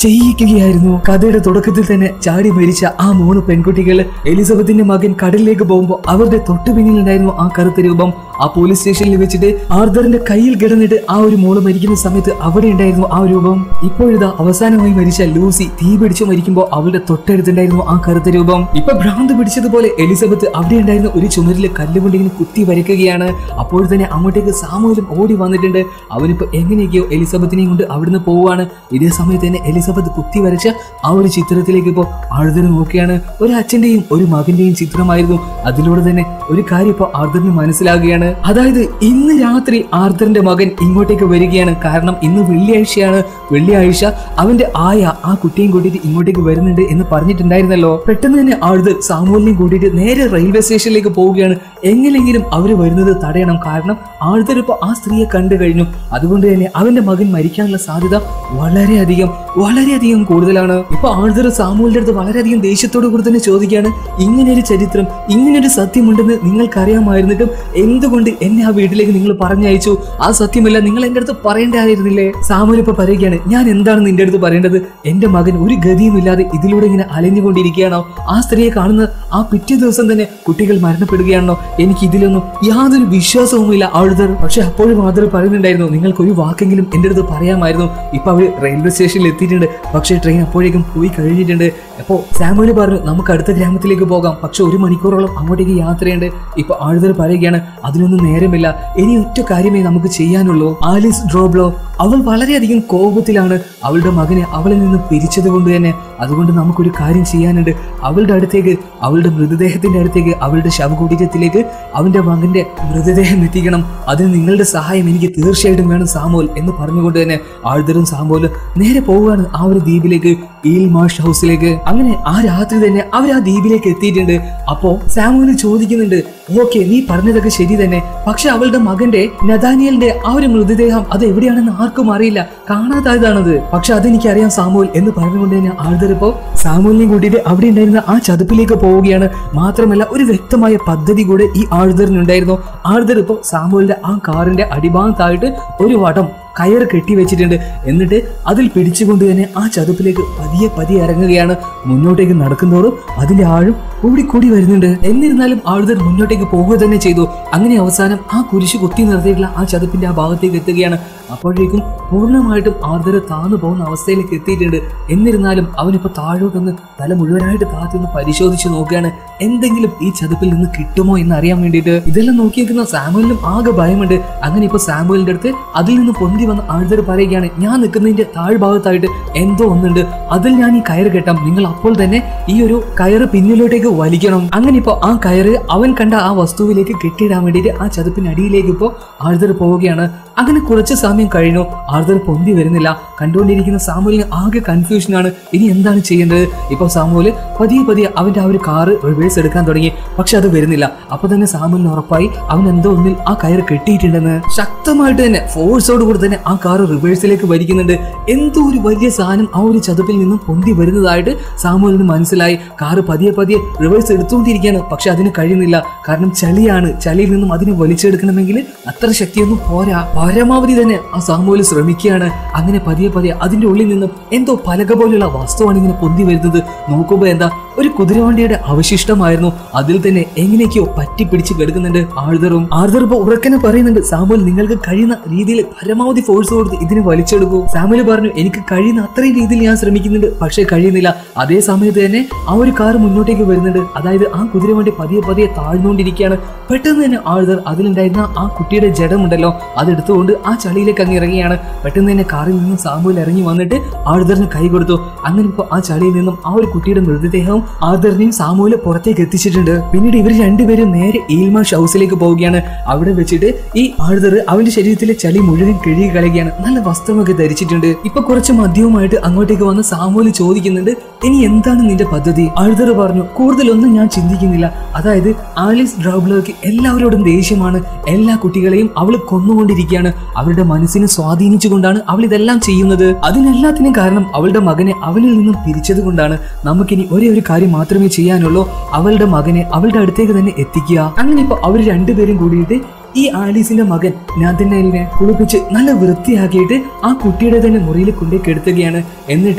ചെയ്യിക്കുകയായിരുന്നു കഥയുടെ തുടക്കത്തിൽ തന്നെ ചാടി മരിച്ച ആ മൂന്ന് പെൺകുട്ടികൾ എലിസബത്തിന്റെ മകൻ കടലിലേക്ക് പോകുമ്പോൾ അവരുടെ തൊട്ടു പിന്നിലുണ്ടായിരുന്നു ആ കറുത്ത രൂപം ആ പോലീസ് സ്റ്റേഷനിൽ വെച്ചിട്ട് ആർദറിന്റെ കയ്യിൽ കിടന്നിട്ട് ആ ഒരു മോള് മരിക്കുന്ന സമയത്ത് അവിടെ ഉണ്ടായിരുന്നു ആ രൂപം ഇപ്പോഴിതാ അവസാനമായി മരിച്ച ലൂസി തീ പിടിച്ചു മരിക്കുമ്പോൾ അവളുടെ തൊട്ടടുത്തുണ്ടായിരുന്നു ആ കറുത്ത രൂപം ഇപ്പൊ ഭ്രാന്ത് പിടിച്ചതുപോലെ എലിസബത്ത് അവിടെ ഉണ്ടായിരുന്ന ഒരു ചുമരില് കല്ലുകൊണ്ട് ഇങ്ങനെ കുത്തി വരയ്ക്കുകയാണ് അപ്പോൾ തന്നെ അങ്ങോട്ടേക്ക് സാമൂഹ്യം ഓടി വന്നിട്ടുണ്ട് അവനിപ്പോ എങ്ങനെയൊക്കെയോ എലിസബത്തിനെയും കൊണ്ട് അവിടുന്ന് പോവുകയാണ് ഇതേ സമയത്ത് തന്നെ എലിസബത്ത് കുത്തി വരച്ച ആ ഒരു ചിത്രത്തിലേക്ക് ഇപ്പോ ആഴ്ദർ നോക്കിയാണ് ഒരു അച്ഛന്റെയും ഒരു മകന്റെയും ചിത്രമായിരുന്നു അതിലൂടെ തന്നെ ഒരു കാര്യം ഇപ്പൊ ആർദറിന് മനസ്സിലാകുകയാണ് അതായത് ഇന്ന് രാത്രി ആർദറിന്റെ മകൻ ഇങ്ങോട്ടേക്ക് വരികയാണ് കാരണം ഇന്ന് വെള്ളിയാഴ്ചയാണ് വെള്ളിയാഴ്ച അവന്റെ ആയ ആ കുട്ടിയും കൂട്ടിയിട്ട് ഇങ്ങോട്ടേക്ക് വരുന്നുണ്ട് എന്ന് പറഞ്ഞിട്ടുണ്ടായിരുന്നല്ലോ പെട്ടെന്ന് തന്നെ ആർദർ സാമൂലിനെയും കൂട്ടിയിട്ട് നേരെ റെയിൽവേ സ്റ്റേഷനിലേക്ക് പോവുകയാണ് എങ്ങനെയെങ്കിലും അവര് വരുന്നത് തടയണം കാരണം ആൾക്കാർ ഇപ്പൊ ആ സ്ത്രീയെ കണ്ടു കഴിഞ്ഞു അതുകൊണ്ട് തന്നെ അവന്റെ മകൻ മരിക്കാനുള്ള സാധ്യത വളരെയധികം വളരെയധികം കൂടുതലാണ് ഇപ്പൊ ആൾക്കാർ സാമൂലിന്റെ അടുത്ത് വളരെയധികം ദേഷ്യത്തോടു കൂടി തന്നെ ചോദിക്കുകയാണ് ഇങ്ങനൊരു ചരിത്രം ഇങ്ങനൊരു സത്യമുണ്ടെന്ന് നിങ്ങൾക്കറിയാമായിരുന്നിട്ടും എന്തുകൊണ്ട് എന്നെ ആ വീട്ടിലേക്ക് നിങ്ങൾ പറഞ്ഞയച്ചു ആ സത്യമല്ല നിങ്ങൾ എന്റെ അടുത്ത് പറയേണ്ടായിരുന്നില്ലേ സാമൂൽ ഇപ്പൊ പറയുകയാണ് ഞാൻ എന്താണ് നിന്റെ അടുത്ത് പറയേണ്ടത് എന്റെ മകൻ ഒരു ഗതിയുമില്ലാതെ ഇതിലൂടെ ഇങ്ങനെ അലഞ്ഞുകൊണ്ടിരിക്കുകയാണോ ആ സ്ത്രീയെ കാണുന്ന ആ പിറ്റേ ദിവസം തന്നെ കുട്ടികൾ മരണപ്പെടുകയാണോ എനിക്ക് ഇതിലൊന്നും യാതൊരു വിശ്വാസവുമില്ല ആഴുതർ പക്ഷെ അപ്പോഴും ആദർ പറയുന്നുണ്ടായിരുന്നു നിങ്ങൾക്ക് ഒരു വാക്കെങ്കിലും എന്റെ അടുത്ത് പറയാമായിരുന്നു ഇപ്പൊ അവര് റെയിൽവേ സ്റ്റേഷനിൽ എത്തിയിട്ടുണ്ട് പക്ഷേ ട്രെയിൻ അപ്പോഴേക്കും പോയി കഴിഞ്ഞിട്ടുണ്ട് അപ്പോ സാമുവല് പറഞ്ഞു നമുക്ക് അടുത്ത ഗ്രാമത്തിലേക്ക് പോകാം പക്ഷെ ഒരു മണിക്കൂറോളം അങ്ങോട്ടേക്ക് യാത്രയുണ്ട് ഇപ്പൊ ആഴുതർ പറയുകയാണ് അതിനൊന്നും നേരമില്ല ഇനി ഒറ്റ കാര്യമേ നമുക്ക് ചെയ്യാനുള്ളൂ ആലിസ് ഡ്രോബ്ലോ അവൾ വളരെയധികം കോപത്തിലാണ് അവളുടെ മകനെ അവളിൽ നിന്ന് പിരിച്ചത് കൊണ്ട് തന്നെ അതുകൊണ്ട് നമുക്കൊരു കാര്യം ചെയ്യാനുണ്ട് അവളുടെ അടുത്തേക്ക് അവളുടെ മൃതദേഹത്തിന്റെ അടുത്തേക്ക് അവളുടെ ശവകുടീരത്തിലേക്ക് അവന്റെ മകന്റെ മൃതദേഹം എത്തിക്കണം അതിന് നിങ്ങളുടെ സഹായം എനിക്ക് തീർച്ചയായിട്ടും വേണം സാമോൽ എന്ന് പറഞ്ഞുകൊണ്ട് തന്നെ ആഴ്ദറും സാമോലും നേരെ പോവുകയാണ് ആ ഒരു ദ്വീപിലേക്ക് ഈൽ മാഷ് ഹൗസിലേക്ക് അങ്ങനെ ആ രാത്രി തന്നെ അവർ ആ ദ്വീപിലേക്ക് എത്തിയിട്ടുണ്ട് അപ്പോ സാമോല് ചോദിക്കുന്നുണ്ട് ഓക്കെ നീ പറഞ്ഞതൊക്കെ ശരി തന്നെ പക്ഷെ അവളുടെ മകന്റെ നദാനിയലിന്റെ ആ ഒരു മൃതദേഹം അത് എവിടെയാണെന്ന് ആർക്കും അറിയില്ല കാണാതായതാണത് പക്ഷെ അതെനിക്കറിയാം സാമൂൽ എന്ന് പറഞ്ഞുകൊണ്ട് തന്നെ ആൾദർ ഇപ്പോ സാമൂലിനെയും കൂട്ടിയിട്ട് അവിടെ ഉണ്ടായിരുന്ന ആ ചതുപ്പിലേക്ക് പോവുകയാണ് മാത്രമല്ല ഒരു വ്യക്തമായ പദ്ധതി കൂടെ ഈ ആൾദറിനുണ്ടായിരുന്നു ആൾദർ ഇപ്പോ സാമൂലിന്റെ ആ കാറിന്റെ അടിഭാഗത്തായിട്ട് ഒരു വടം കയറ് കെട്ടി വെച്ചിട്ടുണ്ട് എന്നിട്ട് അതിൽ പിടിച്ചുകൊണ്ട് തന്നെ ആ ചതുപ്പിലേക്ക് പതിയെ പതിയെ ഇറങ്ങുകയാണ് മുന്നോട്ടേക്ക് നടക്കുന്നതോറും അതിന്റെ ആഴം കൂടിക്കൂടി വരുന്നുണ്ട് എന്നിരുന്നാലും ആളുകൾ മുന്നോട്ടേക്ക് പോവുക തന്നെ ചെയ്തു അങ്ങനെ അവസാനം ആ കുരിശ് കുത്തി നിർത്തിയിട്ടുള്ള ആ ചതുപ്പിന്റെ ആ ഭാഗത്തേക്ക് എത്തുകയാണ് അപ്പോഴേക്കും പൂർണ്ണമായിട്ടും ആർദ്ര താന്നു പോകുന്ന അവസ്ഥയിലേക്ക് എത്തിയിട്ടുണ്ട് എന്നിരുന്നാലും അവനിപ്പോ താഴോട്ടൊന്ന് തല മുഴുവനായിട്ട് താത്തൊന്ന് പരിശോധിച്ച് നോക്കുകയാണ് എന്തെങ്കിലും ഈ ചതുപ്പിൽ നിന്ന് കിട്ടുമോ എന്ന് അറിയാൻ വേണ്ടിയിട്ട് ഇതെല്ലാം നോക്കി നിൽക്കുന്ന സാമുവലിനും ആകെ ഭയമുണ്ട് അങ്ങനെ ഇപ്പൊ സാമുവലിന്റെ അടുത്ത് അതിൽ നിന്ന് പൊന്തി വന്ന ആൾക്കാർ പറയുകയാണ് ഞാൻ നിൽക്കുന്നതിന്റെ താഴ്ഭാഗത്തായിട്ട് എന്തോ ഒന്നുണ്ട് അതിൽ ഞാൻ ഈ കയറ് കെട്ടാം നിങ്ങൾ അപ്പോൾ തന്നെ ഈ ഒരു കയറ് പിന്നിലോട്ടേക്ക് വലിക്കണം അങ്ങനെ ഇപ്പോ ആ കയറ് അവൻ കണ്ട ആ വസ്തുവിലേക്ക് കെട്ടിയിടാൻ വേണ്ടിയിട്ട് ആ ചതുപ്പിനടിയിലേക്ക് ഇപ്പോ ആൾക്കാർ പോവുകയാണ് അങ്ങനെ കുറച്ച് സമയം കഴിഞ്ഞു ആൾക്കാർ പൊന്തി വരുന്നില്ല കണ്ടുകൊണ്ടിരിക്കുന്ന സാമുവലിന് ആകെ കൺഫ്യൂഷനാണ് ഇനി എന്താണ് ചെയ്യേണ്ടത് ഇപ്പൊ സാമുവല് പതിയെ പതിയെ അവന്റെ ആ ഒരു കാറ് റിവേഴ്സ് എടുക്കാൻ തുടങ്ങി പക്ഷെ അത് വരുന്നില്ല അപ്പൊ തന്നെ സാമുവലിന് ഉറപ്പായി അവൻ എന്തോ ഒന്നിൽ ആ കയറ് കെട്ടിയിട്ടുണ്ടെന്ന് ശക്തമായിട്ട് തന്നെ ഫോഴ്സോട് കൂടി തന്നെ ആ കാറ് റിവേഴ്സിലേക്ക് വലിക്കുന്നുണ്ട് എന്തോ ഒരു വലിയ സാധനം ആ ഒരു ചതുപ്പിൽ നിന്നും പൊന്തി വരുന്നതായിട്ട് സാമുവലിന് മനസ്സിലായി കാറ് പതിയെ പതിയെ റിവേഴ്സ് എടുത്തുകൊണ്ടിരിക്കുകയാണ് പക്ഷെ അതിന് കഴിയുന്നില്ല കാരണം ചളിയാണ് ചളിയിൽ നിന്നും അതിനെ വലിച്ചെടുക്കണമെങ്കിൽ അത്ര ശക്തിയൊന്നും പോരാ പരമാവധി തന്നെ ആ സാമുവല് ശ്രമിക്കുകയാണ് അങ്ങനെ പതിയെ പതിയെ അതിന്റെ ഉള്ളിൽ നിന്നും എന്തോ പലക പോലുള്ള വസ്തുവാണ് ഇങ്ങനെ പൊന്തി വരുന്നത് നോക്കുമ്പോ എന്താ ഒരു കുതിരവണ്ടിയുടെ അവശിഷ്ടമായിരുന്നു അതിൽ തന്നെ എങ്ങനെയൊക്കെയോ പറ്റി പിടിച്ച് കിടക്കുന്നുണ്ട് ആഴ്ദറും ആഴ്ദർ ഇപ്പൊ ഉറക്കനെ പറയുന്നുണ്ട് സാമുവൽ നിങ്ങൾക്ക് കഴിയുന്ന രീതിയിൽ പരമാവധി ഫോഴ്സ് കൊടുത്ത് ഇതിനെ വലിച്ചെടുക്കൂ സാമുവൽ പറഞ്ഞു എനിക്ക് കഴിയുന്ന അത്രയും രീതിയിൽ ഞാൻ ശ്രമിക്കുന്നുണ്ട് പക്ഷേ കഴിയുന്നില്ല അതേ സമയത്ത് തന്നെ ആ ഒരു കാർ മുന്നോട്ടേക്ക് വരുന്നുണ്ട് അതായത് ആ കുതിരവണ്ടി പതിയെ പതിയെ താഴ്ന്നുകൊണ്ടിരിക്കുകയാണ് പെട്ടെന്ന് തന്നെ ആഴ്ദർ അതിലുണ്ടായിരുന്ന ആ കുട്ടിയുടെ ജഡമുണ്ടല്ലോ അതെടുത്തുകൊണ്ട് ആ ചളിയിലേക്ക് അങ്ങ് ഇറങ്ങിയാണ് പെട്ടെന്ന് തന്നെ കാറിൽ നിന്നും സാമുവൽ ഇറങ്ങി വന്നിട്ട് ആഴ്ദറിന് കൈ കൊടുത്തു അങ്ങനെ ഇപ്പൊ ആ ചളിയിൽ നിന്നും ആ ഒരു കുട്ടിയുടെ മൃതദേഹവും ആദറിനെയും സാമൂല് പുറത്തേക്ക് എത്തിച്ചിട്ടുണ്ട് പിന്നീട് ഇവർ രണ്ടുപേരും നേരെ ഈൽമാഷ് ഹൗസിലേക്ക് പോവുകയാണ് അവിടെ വെച്ചിട്ട് ഈ ആഴ്ദർ അവന്റെ ശരീരത്തിലെ ചളി മുഴുവൻ കിഴുകി കളയുകയാണ് നല്ല വസ്ത്രമൊക്കെ ധരിച്ചിട്ടുണ്ട് ഇപ്പൊ കുറച്ച് മദ്യവുമായിട്ട് അങ്ങോട്ടേക്ക് വന്ന് സാമൂല് ചോദിക്കുന്നുണ്ട് ഇനി എന്താണ് നിന്റെ പദ്ധതി ആഴ്ദർ പറഞ്ഞു കൂടുതലൊന്നും ഞാൻ ചിന്തിക്കുന്നില്ല അതായത് ആലിസ് ഡ്രൗബ്ലർക്ക് എല്ലാവരോടും ദേഷ്യമാണ് എല്ലാ കുട്ടികളെയും അവൾ കൊന്നുകൊണ്ടിരിക്കുകയാണ് അവരുടെ മനസ്സിനെ സ്വാധീനിച്ചുകൊണ്ടാണ് അവൾ ഇതെല്ലാം ചെയ്യുന്നത് അതിനെല്ലാത്തിനും കാരണം അവളുടെ മകനെ അവളിൽ നിന്നും പിരിച്ചത് കൊണ്ടാണ് നമുക്കിനി ഒരേ ഒരു കാര്യം മാത്രമേ ചെയ്യാനുള്ളൂ അവളുടെ മകനെ അവളുടെ അടുത്തേക്ക് തന്നെ എത്തിക്കുക അങ്ങനെ ഇപ്പൊ അവർ രണ്ടുപേരും കൂടിയിട്ട് ഈ ആലീസിന്റെ മകൻ നാഥനേലിനെ കുളിപ്പിച്ച് നല്ല വൃത്തിയാക്കിയിട്ട് ആ കുട്ടിയുടെ തന്നെ മുറിയിൽ കൊണ്ടേ കെടുത്തുകയാണ് എന്നിട്ട്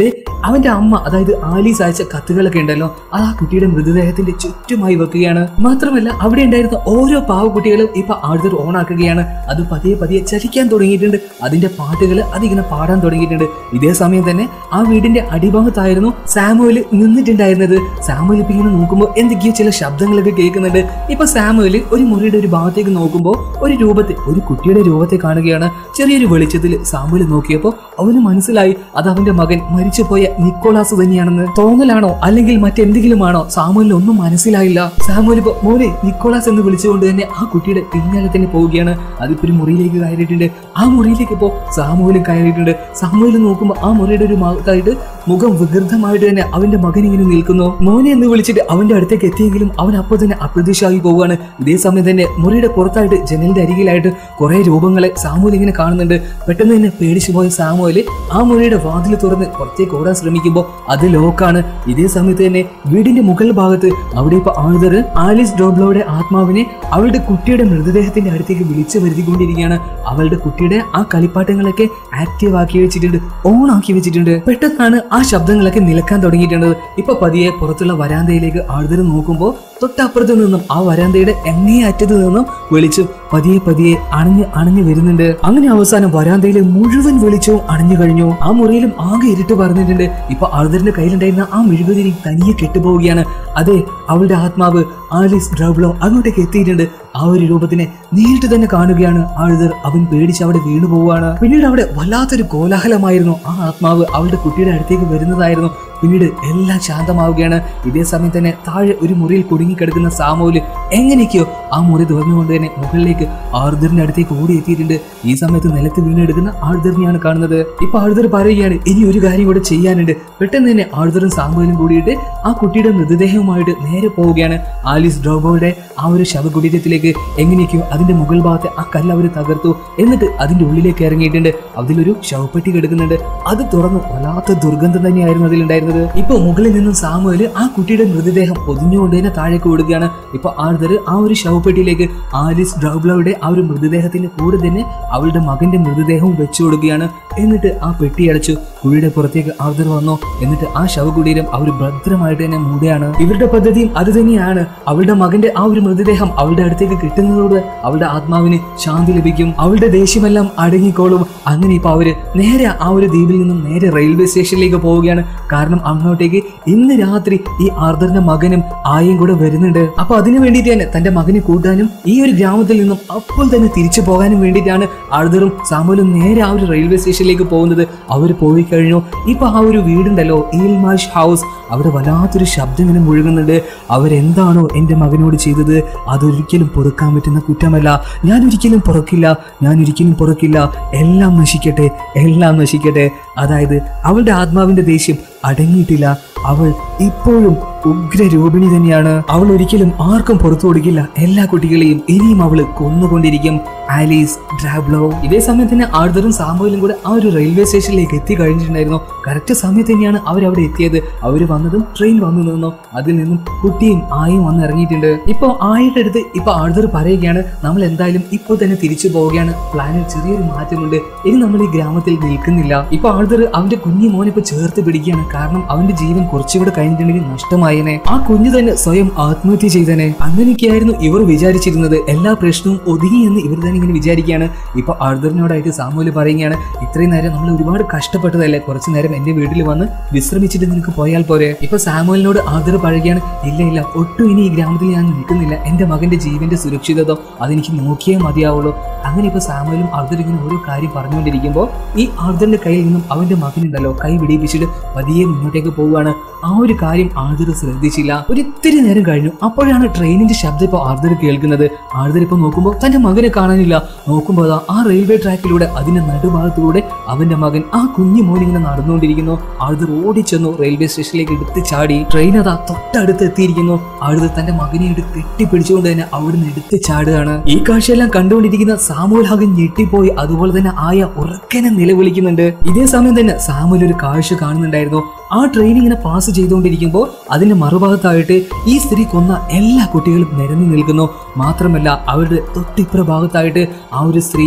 അവന്റെ അമ്മ അതായത് ആലീസ് അയച്ച കത്തുകളൊക്കെ ഉണ്ടല്ലോ അത് ആ കുട്ടിയുടെ മൃതദേഹത്തിന്റെ ചുറ്റുമായി വെക്കുകയാണ് മാത്രമല്ല അവിടെ ഉണ്ടായിരുന്ന ഓരോ പാവക്കുട്ടികളും ഇപ്പൊ ആർദർ ഓൺ ആക്കുകയാണ് അത് പതിയെ പതിയെ ചലിക്കാൻ തുടങ്ങിയിട്ടുണ്ട് അതിന്റെ പാട്ടുകൾ അതിങ്ങനെ പാടാൻ തുടങ്ങിയിട്ടുണ്ട് ഇതേ സമയം തന്നെ ആ വീടിന്റെ അടിഭാഗത്തായിരുന്നു സാമുവൽ നിന്നിട്ടുണ്ടായിരുന്നത് സാമുവൽ ഇപ്പൊ ഇങ്ങനെ നോക്കുമ്പോൾ എന്തൊക്കെയോ ചില ശബ്ദങ്ങളൊക്കെ കേൾക്കുന്നുണ്ട് ഇപ്പൊ സാമുവൽ ഒരു മുറിയുടെ ഒരു ഭാഗത്തേക്ക് നോക്കുമ്പോൾ ഒരു രൂപത്തെ ഒരു കുട്ടിയുടെ രൂപത്തെ കാണുകയാണ് ചെറിയൊരു വെളിച്ചത്തിൽ സാമുവൽ നോക്കിയപ്പോൾ അവന് മനസ്സിലായി അത് അവന്റെ മകൻ മരിച്ചുപോയ നിക്കോളാസ് തന്നെയാണെന്ന് തോന്നലാണോ അല്ലെങ്കിൽ മറ്റെന്തെങ്കിലുമാണോ സാമുവലിന് ഒന്നും മനസ്സിലായില്ല സാമുവൽ ഇപ്പൊ മോനെ നിക്കോളാസ് എന്ന് വിളിച്ചുകൊണ്ട് തന്നെ ആ കുട്ടിയുടെ പിന്നാലെ തന്നെ പോവുകയാണ് അതിപ്പോ ഒരു മുറിയിലേക്ക് കയറിയിട്ടുണ്ട് ആ മുറിയിലേക്ക് ഇപ്പോ സാമുവലും കയറിയിട്ടുണ്ട് സാമുവൽ നോക്കുമ്പോൾ ആ മുറിയുടെ ഒരു ഭാഗത്തായിട്ട് മുഖം വികൃതമായിട്ട് തന്നെ അവന്റെ മകൻ ഇങ്ങനെ നിൽക്കുന്നു മോനെ എന്ന് വിളിച്ചിട്ട് അവന്റെ അടുത്തേക്ക് എത്തിയെങ്കിലും അവൻ അപ്പോൾ തന്നെ അപ്രതീക്ഷയായി പോവുകയാണ് ഇതേ സമയം തന്നെ മുറിയുടെ പുറത്തായിട്ട് ജനലിന്റെ അരികിലായിട്ട് കുറെ രൂപങ്ങളെ സാമുവൽ ഇങ്ങനെ കാണുന്നുണ്ട് പെട്ടെന്ന് തന്നെ പേടിച്ചു പോയ സാമുവല് ആ മുറിയുടെ വാതിൽ തുറന്ന് പുറത്തേക്ക് ഓടാൻ ശ്രമിക്കുമ്പോൾ അത് ലോക്കാണ് ഇതേ സമയത്ത് തന്നെ വീടിന്റെ മുകൾ ഭാഗത്ത് അവിടെ ഇപ്പൊ ആളുകൾ ആലിസ് ഡോബ്ലോയുടെ ആത്മാവിനെ അവളുടെ കുട്ടിയുടെ മൃതദേഹത്തിന്റെ അടുത്തേക്ക് വിളിച്ചു വരുത്തിക്കൊണ്ടിരിക്കുകയാണ് അവളുടെ കുട്ടിയുടെ ആ കളിപ്പാട്ടങ്ങളൊക്കെ ആക്റ്റീവ് ആക്കി വെച്ചിട്ടുണ്ട് ഓൺ ആക്കി വെച്ചിട്ടുണ്ട് പെട്ടെന്നാണ് ആ ശബ്ദങ്ങളൊക്കെ നിലക്കാൻ തുടങ്ങിയിട്ടുണ്ട് ഇപ്പൊ പതിയെ പുറത്തുള്ള വരാന്തയിലേക്ക് ആളുകൾ നോക്കുമ്പോൾ തൊട്ടപ്പുറത്ത് നിന്നും ആ വരാന്തയുടെ എങ്ങേ അറ്റത്ത് നിന്നും വെളിച്ചം പതിയെ പതിയെ അണഞ്ഞ് അണഞ്ഞു വരുന്നുണ്ട് അങ്ങനെ അവസാനം വരാന്തയിലെ മുഴുവൻ വെളിച്ചവും അണഞ്ഞു കഴിഞ്ഞു ആ മുറിയിലും ആകെ ഇരുട്ട് പറഞ്ഞിട്ടുണ്ട് ഇപ്പൊ ആളുകളുടെ കയ്യിലുണ്ടായിരുന്ന ആ മെഴുകുതിരി തനിയെ കെട്ടുപോവുകയാണ് അതെ അവളുടെ ആത്മാവ് ആലിസ് ഡ്രബ്ലോ അങ്ങോട്ടേക്ക് എത്തിയിട്ടുണ്ട് ആ ഒരു രൂപത്തിനെ നേരിട്ട് തന്നെ കാണുകയാണ് ആളുകൾ അവൻ പേടിച്ച് അവിടെ വീണു പോവുകയാണ് പിന്നീട് അവിടെ വല്ലാത്തൊരു കോലാഹലമായിരുന്നു ആ ആത്മാവ് അവളുടെ കുട്ടിയുടെ അടുത്തേക്ക് വരുന്നതായിരുന്നു പിന്നീട് എല്ലാം ശാന്തമാവുകയാണ് ഇതേ സമയം തന്നെ താഴെ ഒരു മുറിയിൽ കുടുങ്ങിക്കിടക്കുന്ന സാമോല് എങ്ങനെയൊക്കെയോ ആ മുറി തുറന്നുകൊണ്ട് തന്നെ മുകളിലേക്ക് ആർദറിന്റെ അടുത്തേക്ക് ഓടി എത്തിയിട്ടുണ്ട് ഈ സമയത്ത് നിലത്ത് വീണെടുക്കുന്ന ആർദറിനെയാണ് കാണുന്നത് ഇപ്പൊ ആർദർ പറയുകയാണ് ഇനി ഒരു കാര്യം കൂടെ ചെയ്യാനുണ്ട് പെട്ടെന്ന് തന്നെ ആർദറും സാമുവലും കൂടിയിട്ട് ആ കുട്ടിയുടെ മൃതദേഹവുമായിട്ട് നേരെ പോവുകയാണ് ആലിസ് ഡ്രോബോയുടെ ആ ഒരു ശവകുടീരത്തിലേക്ക് എങ്ങനെയൊക്കെയോ അതിന്റെ മുകൾ ഭാഗത്തെ ആ കല്ല് അവർ തകർത്തു എന്നിട്ട് അതിന്റെ ഉള്ളിലേക്ക് ഇറങ്ങിയിട്ടുണ്ട് അതിലൊരു ശവപ്പെട്ടി കിടക്കുന്നുണ്ട് അത് തുറന്ന് വല്ലാത്ത ദുർഗന്ധം തന്നെയായിരുന്നു അതിലുണ്ടായിരുന്നത് ഇപ്പൊ മുകളിൽ നിന്നും സാമുവല് ആ കുട്ടിയുടെ മൃതദേഹം പൊതിഞ്ഞുകൊണ്ട് തന്നെ താഴേക്ക് വിടുകയാണ് ഇപ്പൊ ആർദർ ആ ഒരു ശവപ്പെട്ടിയിലേക്ക് ആലിസ് ഡ്രൗബ്ലയുടെ ആ ഒരു മൃതദേഹത്തിന്റെ കൂടെ തന്നെ അവളുടെ മകന്റെ മൃതദേഹവും വെച്ചു കൊടുക്കുകയാണ് എന്നിട്ട് ആ പെട്ടി അടച്ചു കുഴിയുടെ പുറത്തേക്ക് ആർദർ വന്നു എന്നിട്ട് ആ ശവകുടീരം അവർ ഭദ്രമായിട്ട് തന്നെ മൂടുകയാണ് ഇവരുടെ പദ്ധതിയും അത് തന്നെയാണ് അവളുടെ മകന്റെ ആ ഒരു മൃതദേഹം അവളുടെ അടുത്തേക്ക് കിട്ടുന്നതോട് അവളുടെ ആത്മാവിന് ശാന്തി ലഭിക്കും അവളുടെ ദേഷ്യമെല്ലാം അടങ്ങിക്കോളും അങ്ങനെ ഇപ്പൊ അവര് നേരെ ആ ഒരു ദ്വീപിൽ നിന്നും നേരെ റെയിൽവേ സ്റ്റേഷനിലേക്ക് പോവുകയാണ് കാരണം അങ്ങോട്ടേക്ക് ഇന്ന് രാത്രി ഈ ആർദറിന്റെ മകനും ആയും കൂടെ വരുന്നുണ്ട് അപ്പൊ അതിനു വേണ്ടിയിട്ട് തന്നെ തന്റെ മകനെ കൂട്ടാനും ഈ ഒരു ഗ്രാമത്തിൽ നിന്നും അപ്പോൾ തന്നെ തിരിച്ചു പോകാനും വേണ്ടിയിട്ടാണ് ആർദറും സാമുവലും നേരെ ആ ഒരു റെയിൽവേ സ്റ്റേഷനിലേക്ക് പോകുന്നത് അവർ പോയി കഴിഞ്ഞു ഇപ്പൊ ആ ഒരു വീടുണ്ടല്ലോ ഈൽമാഷ് ഹൗസ് അവിടെ വല്ലാത്തൊരു ശബ്ദം ഇങ്ങനെ മുഴുകുന്നുണ്ട് അവരെന്താണോ എൻ്റെ മകനോട് ചെയ്തത് അതൊരിക്കലും പൊറുക്കാൻ പറ്റുന്ന കുറ്റമല്ല ഞാൻ ഒരിക്കലും പുറക്കില്ല ഞാൻ ഒരിക്കലും പുറക്കില്ല എല്ലാം നശിക്കട്ടെ എല്ലാം നശിക്കട്ടെ അതായത് അവളുടെ ആത്മാവിന്റെ ദേഷ്യം അടങ്ങിയിട്ടില്ല അവൾ ഇപ്പോഴും ഉഗ്രരൂപിണി തന്നെയാണ് അവൾ ഒരിക്കലും ആർക്കും പുറത്തു കൊടുക്കില്ല എല്ലാ കുട്ടികളെയും ഇനിയും അവള് കൊന്നുകൊണ്ടിരിക്കും ആലീസ് ഡ്രാബ്ലോ ഇതേ സമയം തന്നെ ആർദറും സാമുവലും കൂടെ ആ ഒരു റെയിൽവേ സ്റ്റേഷനിലേക്ക് എത്തി കഴിഞ്ഞിട്ടുണ്ടായിരുന്നു കറക്റ്റ് സമയത്ത് തന്നെയാണ് അവരവിടെ എത്തിയത് അവര് വന്നതും ട്രെയിൻ വന്നു നിന്നു അതിൽ നിന്നും കുട്ടിയും ആയും വന്ന് ഇറങ്ങിയിട്ടുണ്ട് ഇപ്പൊ ആയുടെ അടുത്ത് ഇപ്പൊ ആർദർ പറയുകയാണ് നമ്മൾ എന്തായാലും ഇപ്പോൾ തന്നെ തിരിച്ചു പോവുകയാണ് പ്ലാനിൽ ചെറിയൊരു മാറ്റമുണ്ട് ഇനി നമ്മൾ ഈ ഗ്രാമത്തിൽ നിൽക്കുന്നില്ല ഇപ്പൊ ആർദർ അവന്റെ കുഞ്ഞു മോനെ ഇപ്പൊ ചേർത്ത് പിടിക്കുകയാണ് കാരണം അവന്റെ ജീവൻ കുറച്ചുകൂടെ കഴിഞ്ഞിട്ടുണ്ടെങ്കിൽ നഷ്ടമായേനെ ആ കുഞ്ഞു തന്നെ സ്വയം ആത്മഹത്യ ചെയ്തേനെ അങ്ങനെയൊക്കെയായിരുന്നു ഇവർ വിചാരിച്ചിരുന്നത് എല്ലാ പ്രശ്നവും ഒതുങ്ങി എന്ന് ഇവർ തന്നെ ഇങ്ങനെ വിചാരിക്കുകയാണ് ഇപ്പൊ ആർദറിനോടായിട്ട് സാമൂല് പറയുകയാണ് ഇത്രയും നേരം നമ്മൾ ഒരുപാട് കഷ്ടപ്പെട്ടതല്ലേ കുറച്ചു നേരം എന്റെ വീട്ടിൽ വന്ന് വിശ്രമിച്ചിട്ട് നിനക്ക് പോയാൽ പോരെ ഇപ്പൊ സാമുവലിനോട് ആദർ പറയുകയാണ് ഇല്ല ഇല്ല ഒട്ടും ഇനി ഈ ഗ്രാമത്തിൽ ഞാൻ നിൽക്കുന്നില്ല എന്റെ മകന്റെ ജീവന്റെ സുരക്ഷിതത്വം അതെനിക്ക് നോക്കിയേ മതിയാവുള്ളൂ അങ്ങനെ ഇപ്പൊ സാമുവലും ആർദർ ഇങ്ങനെ ഓരോ കാര്യം പറഞ്ഞുകൊണ്ടിരിക്കുമ്പോൾ ഈ ആർദറിന്റെ കയ്യിൽ നിന്നും അവന്റെ മകനുണ്ടല്ലോ കൈ വിടിയിപ്പിച്ചിട്ട് പതിയെ മുന്നോട്ടേക്ക് പോവുകയാണ് ആ ഒരു കാര്യം ആർദർ ശ്രദ്ധിച്ചില്ല ഒരു ഇത്തിരി നേരം കഴിഞ്ഞു അപ്പോഴാണ് ട്രെയിനിന്റെ ശബ്ദം ഇപ്പോൾ ആർദർ കേൾക്കുന്നത് ആർദർ ഇപ്പൊ നോക്കുമ്പോൾ തന്റെ മകനെ കാണാനില്ല നോക്കുമ്പോൾ അതാ ആ റെയിൽവേ ട്രാക്കിലൂടെ അതിന്റെ നടുഭാഗത്തൂടെ അവന്റെ മകൻ ആ കുഞ്ഞു മോൻ ഇങ്ങനെ നടന്നുകൊണ്ടിരിക്കുന്നു ആർദർ ഓടിച്ചെന്നു റെയിൽവേ സ്റ്റേഷനിലേക്ക് എടുത്ത് ചാടി ട്രെയിൻ അതാ തൊട്ടടുത്ത് എത്തിയിരിക്കുന്നു ആർദർ തന്റെ മകനെ എടുത്ത് കെട്ടിപ്പിടിച്ചുകൊണ്ട് തന്നെ അവിടുന്ന് എടുത്ത് ചാടുകയാണ് ഈ കാഴ്ചയെല്ലാം കണ്ടുകൊണ്ടിരിക്കുന്ന സാമുവൽ ഹകൻ ഞെട്ടിപ്പോയി അതുപോലെ തന്നെ ആയ ഉറക്കനെ നിലവിളിക്കുന്നുണ്ട് ഇതേ സമയം തന്നെ സാമുവൽ ഒരു കാഴ്ച കാണുന്നുണ്ടായിരുന്നു ആ ട്രെയിൻ ഇങ്ങനെ പാസ് ചെയ്തുകൊണ്ടിരിക്കുമ്പോൾ അതിന്റെ മറുഭാഗത്തായിട്ട് ഈ സ്ത്രീ കൊന്ന എല്ലാ കുട്ടികളും നിരന്നു നിൽക്കുന്നു മാത്രമല്ല അവരുടെ തൊട്ടിപ്പുറ ഭാഗത്തായിട്ട് ആ ഒരു സ്ത്രീയും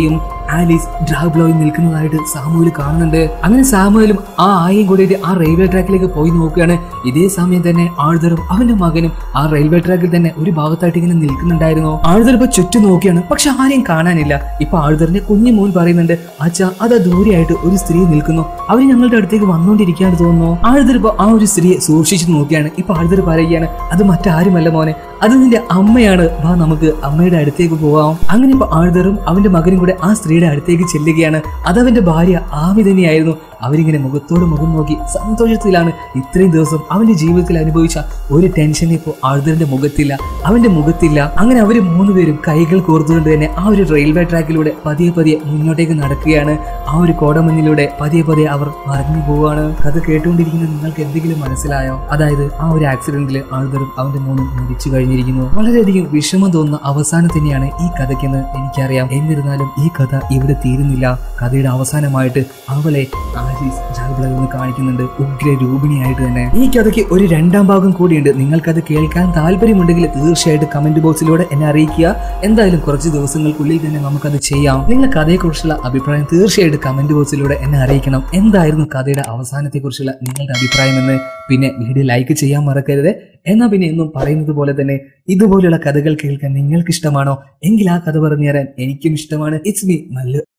ആലീസ് ഡ്രാബ്ലോയിൽ നിൽക്കുന്നതായിട്ട് സാമുവൽ കാണുന്നുണ്ട് അങ്ങനെ സാമുവലും ആ ആയും കൂടിയിട്ട് ആ റെയിൽവേ ട്രാക്കിലേക്ക് പോയി നോക്കുകയാണ് ഇതേ സമയം തന്നെ ആഴ്തറും അവന്റെ മകനും ആ റെയിൽവേ ട്രാക്കിൽ തന്നെ ഒരു ഭാഗത്തായിട്ട് ഇങ്ങനെ നിൽക്കുന്നുണ്ടായിരുന്നു ആഴ്തർ ഇപ്പൊ ചുറ്റും നോക്കിയാണ് പക്ഷെ ആരെയും കാണാനില്ല ഇപ്പൊ ആഴ്തറിന്റെ കുഞ്ഞു മോൻ പറയുന്നുണ്ട് അച്ഛാ അത് ദൂരെയായിട്ട് ഒരു സ്ത്രീ നിൽക്കുന്നു അവര് ഞങ്ങളുടെ അടുത്തേക്ക് വന്നുകൊണ്ടിരിക്കുകയാണ് തോന്നുന്നു ആഴ്തർ ഇപ്പൊ ആ ഒരു സ്ത്രീയെ സൂക്ഷിച്ചു നോക്കിയാണ് ഇപ്പൊ ആഴ്തർ പറയുകയാണ് അത് മറ്റാരുമല്ല മോനെ അത് നിന്റെ അമ്മയാണ് വാ നമുക്ക് അമ്മയുടെ അടുത്തേക്ക് പോവാം അങ്ങനെ ഇപ്പൊ ആഴ്തറും അവന്റെ മകനും കൂടെ ആ സ്ത്രീയുടെ അടുത്തേക്ക് ചെല്ലുകയാണ് അത് അവന്റെ ഭാര്യ ആമി തന്നെയായിരുന്നു അവരിങ്ങനെ മുഖത്തോട് മുഖം നോക്കി സന്തോഷത്തിലാണ് ഇത്രയും ദിവസം അവന്റെ ജീവിതത്തിൽ അനുഭവിച്ച ഒരു ടെൻഷൻ ഇപ്പോൾ ആഴ്തറിന്റെ മുഖത്തില്ല അവന്റെ മുഖത്തില്ല അങ്ങനെ അവര് മൂന്നുപേരും കൈകൾ കോർത്തുകൊണ്ട് തന്നെ ആ ഒരു റെയിൽവേ ട്രാക്കിലൂടെ പതിയെ പതിയെ മുന്നോട്ടേക്ക് നടക്കുകയാണ് ആ ഒരു കോടമഞ്ഞിലൂടെ പതിയെ പതിയെ അവർ മറിഞ്ഞു പോവാണ് കഥ കേട്ടുകൊണ്ടിരിക്കുന്ന നിങ്ങൾക്ക് എന്തെങ്കിലും മനസ്സിലായോ അതായത് ആ ഒരു ആക്സിഡന്റിൽ ആൾദറും അവന്റെ മോനും മരിച്ചു കഴിഞ്ഞിരിക്കുന്നു വളരെയധികം വിഷമം തോന്നുന്ന അവസാനം തന്നെയാണ് ഈ കഥയ്ക്കെന്ന് എനിക്കറിയാം എന്നിരുന്നാലും ഈ കഥ ഇവിടെ തീരുന്നില്ല കഥയുടെ അവസാനമായിട്ട് അവളെ ആലീസ് ജാൽബ്ലൈ ഒന്ന് കാണിക്കുന്നുണ്ട് ഉഗ്ര രൂപിണിയായിട്ട് തന്നെ ഈ കഥയ്ക്ക് ഒരു രണ്ടാം ഭാഗം കൂടിയുണ്ട് നിങ്ങൾക്കത് കേൾക്കാൻ താല്പര്യമുണ്ടെങ്കിൽ തീർച്ചയായിട്ടും കമന്റ് ബോക്സിലൂടെ എന്നെ അറിയിക്കുക എന്തായാലും കുറച്ച് ദിവസങ്ങൾക്കുള്ളിൽ തന്നെ നമുക്കത് ചെയ്യാം നിങ്ങളുടെ കഥയെക്കുറിച്ചുള്ള അഭിപ്രായം തീർച്ചയായിട്ടും കമന്റ് ബോക്സിലൂടെ എന്നെ അറിയിക്കണം എന്തായിരുന്നു കഥയുടെ അവസാനത്തെക്കുറിച്ചുള്ള നിങ്ങളുടെ അഭിപ്രായം എന്ന് പിന്നെ വീഡിയോ ലൈക്ക് ചെയ്യാൻ മറക്കരുത് എന്നാ പിന്നെ എന്നും പറയുന്നത് പോലെ തന്നെ ഇതുപോലുള്ള കഥകൾ കേൾക്കാൻ നിങ്ങൾക്ക് ഇഷ്ടമാണോ എങ്കിൽ ആ കഥ പറഞ്ഞു തരാൻ എനിക്കും ഇഷ്ടമാണ് ഇറ്റ്സ് മീ നല്ല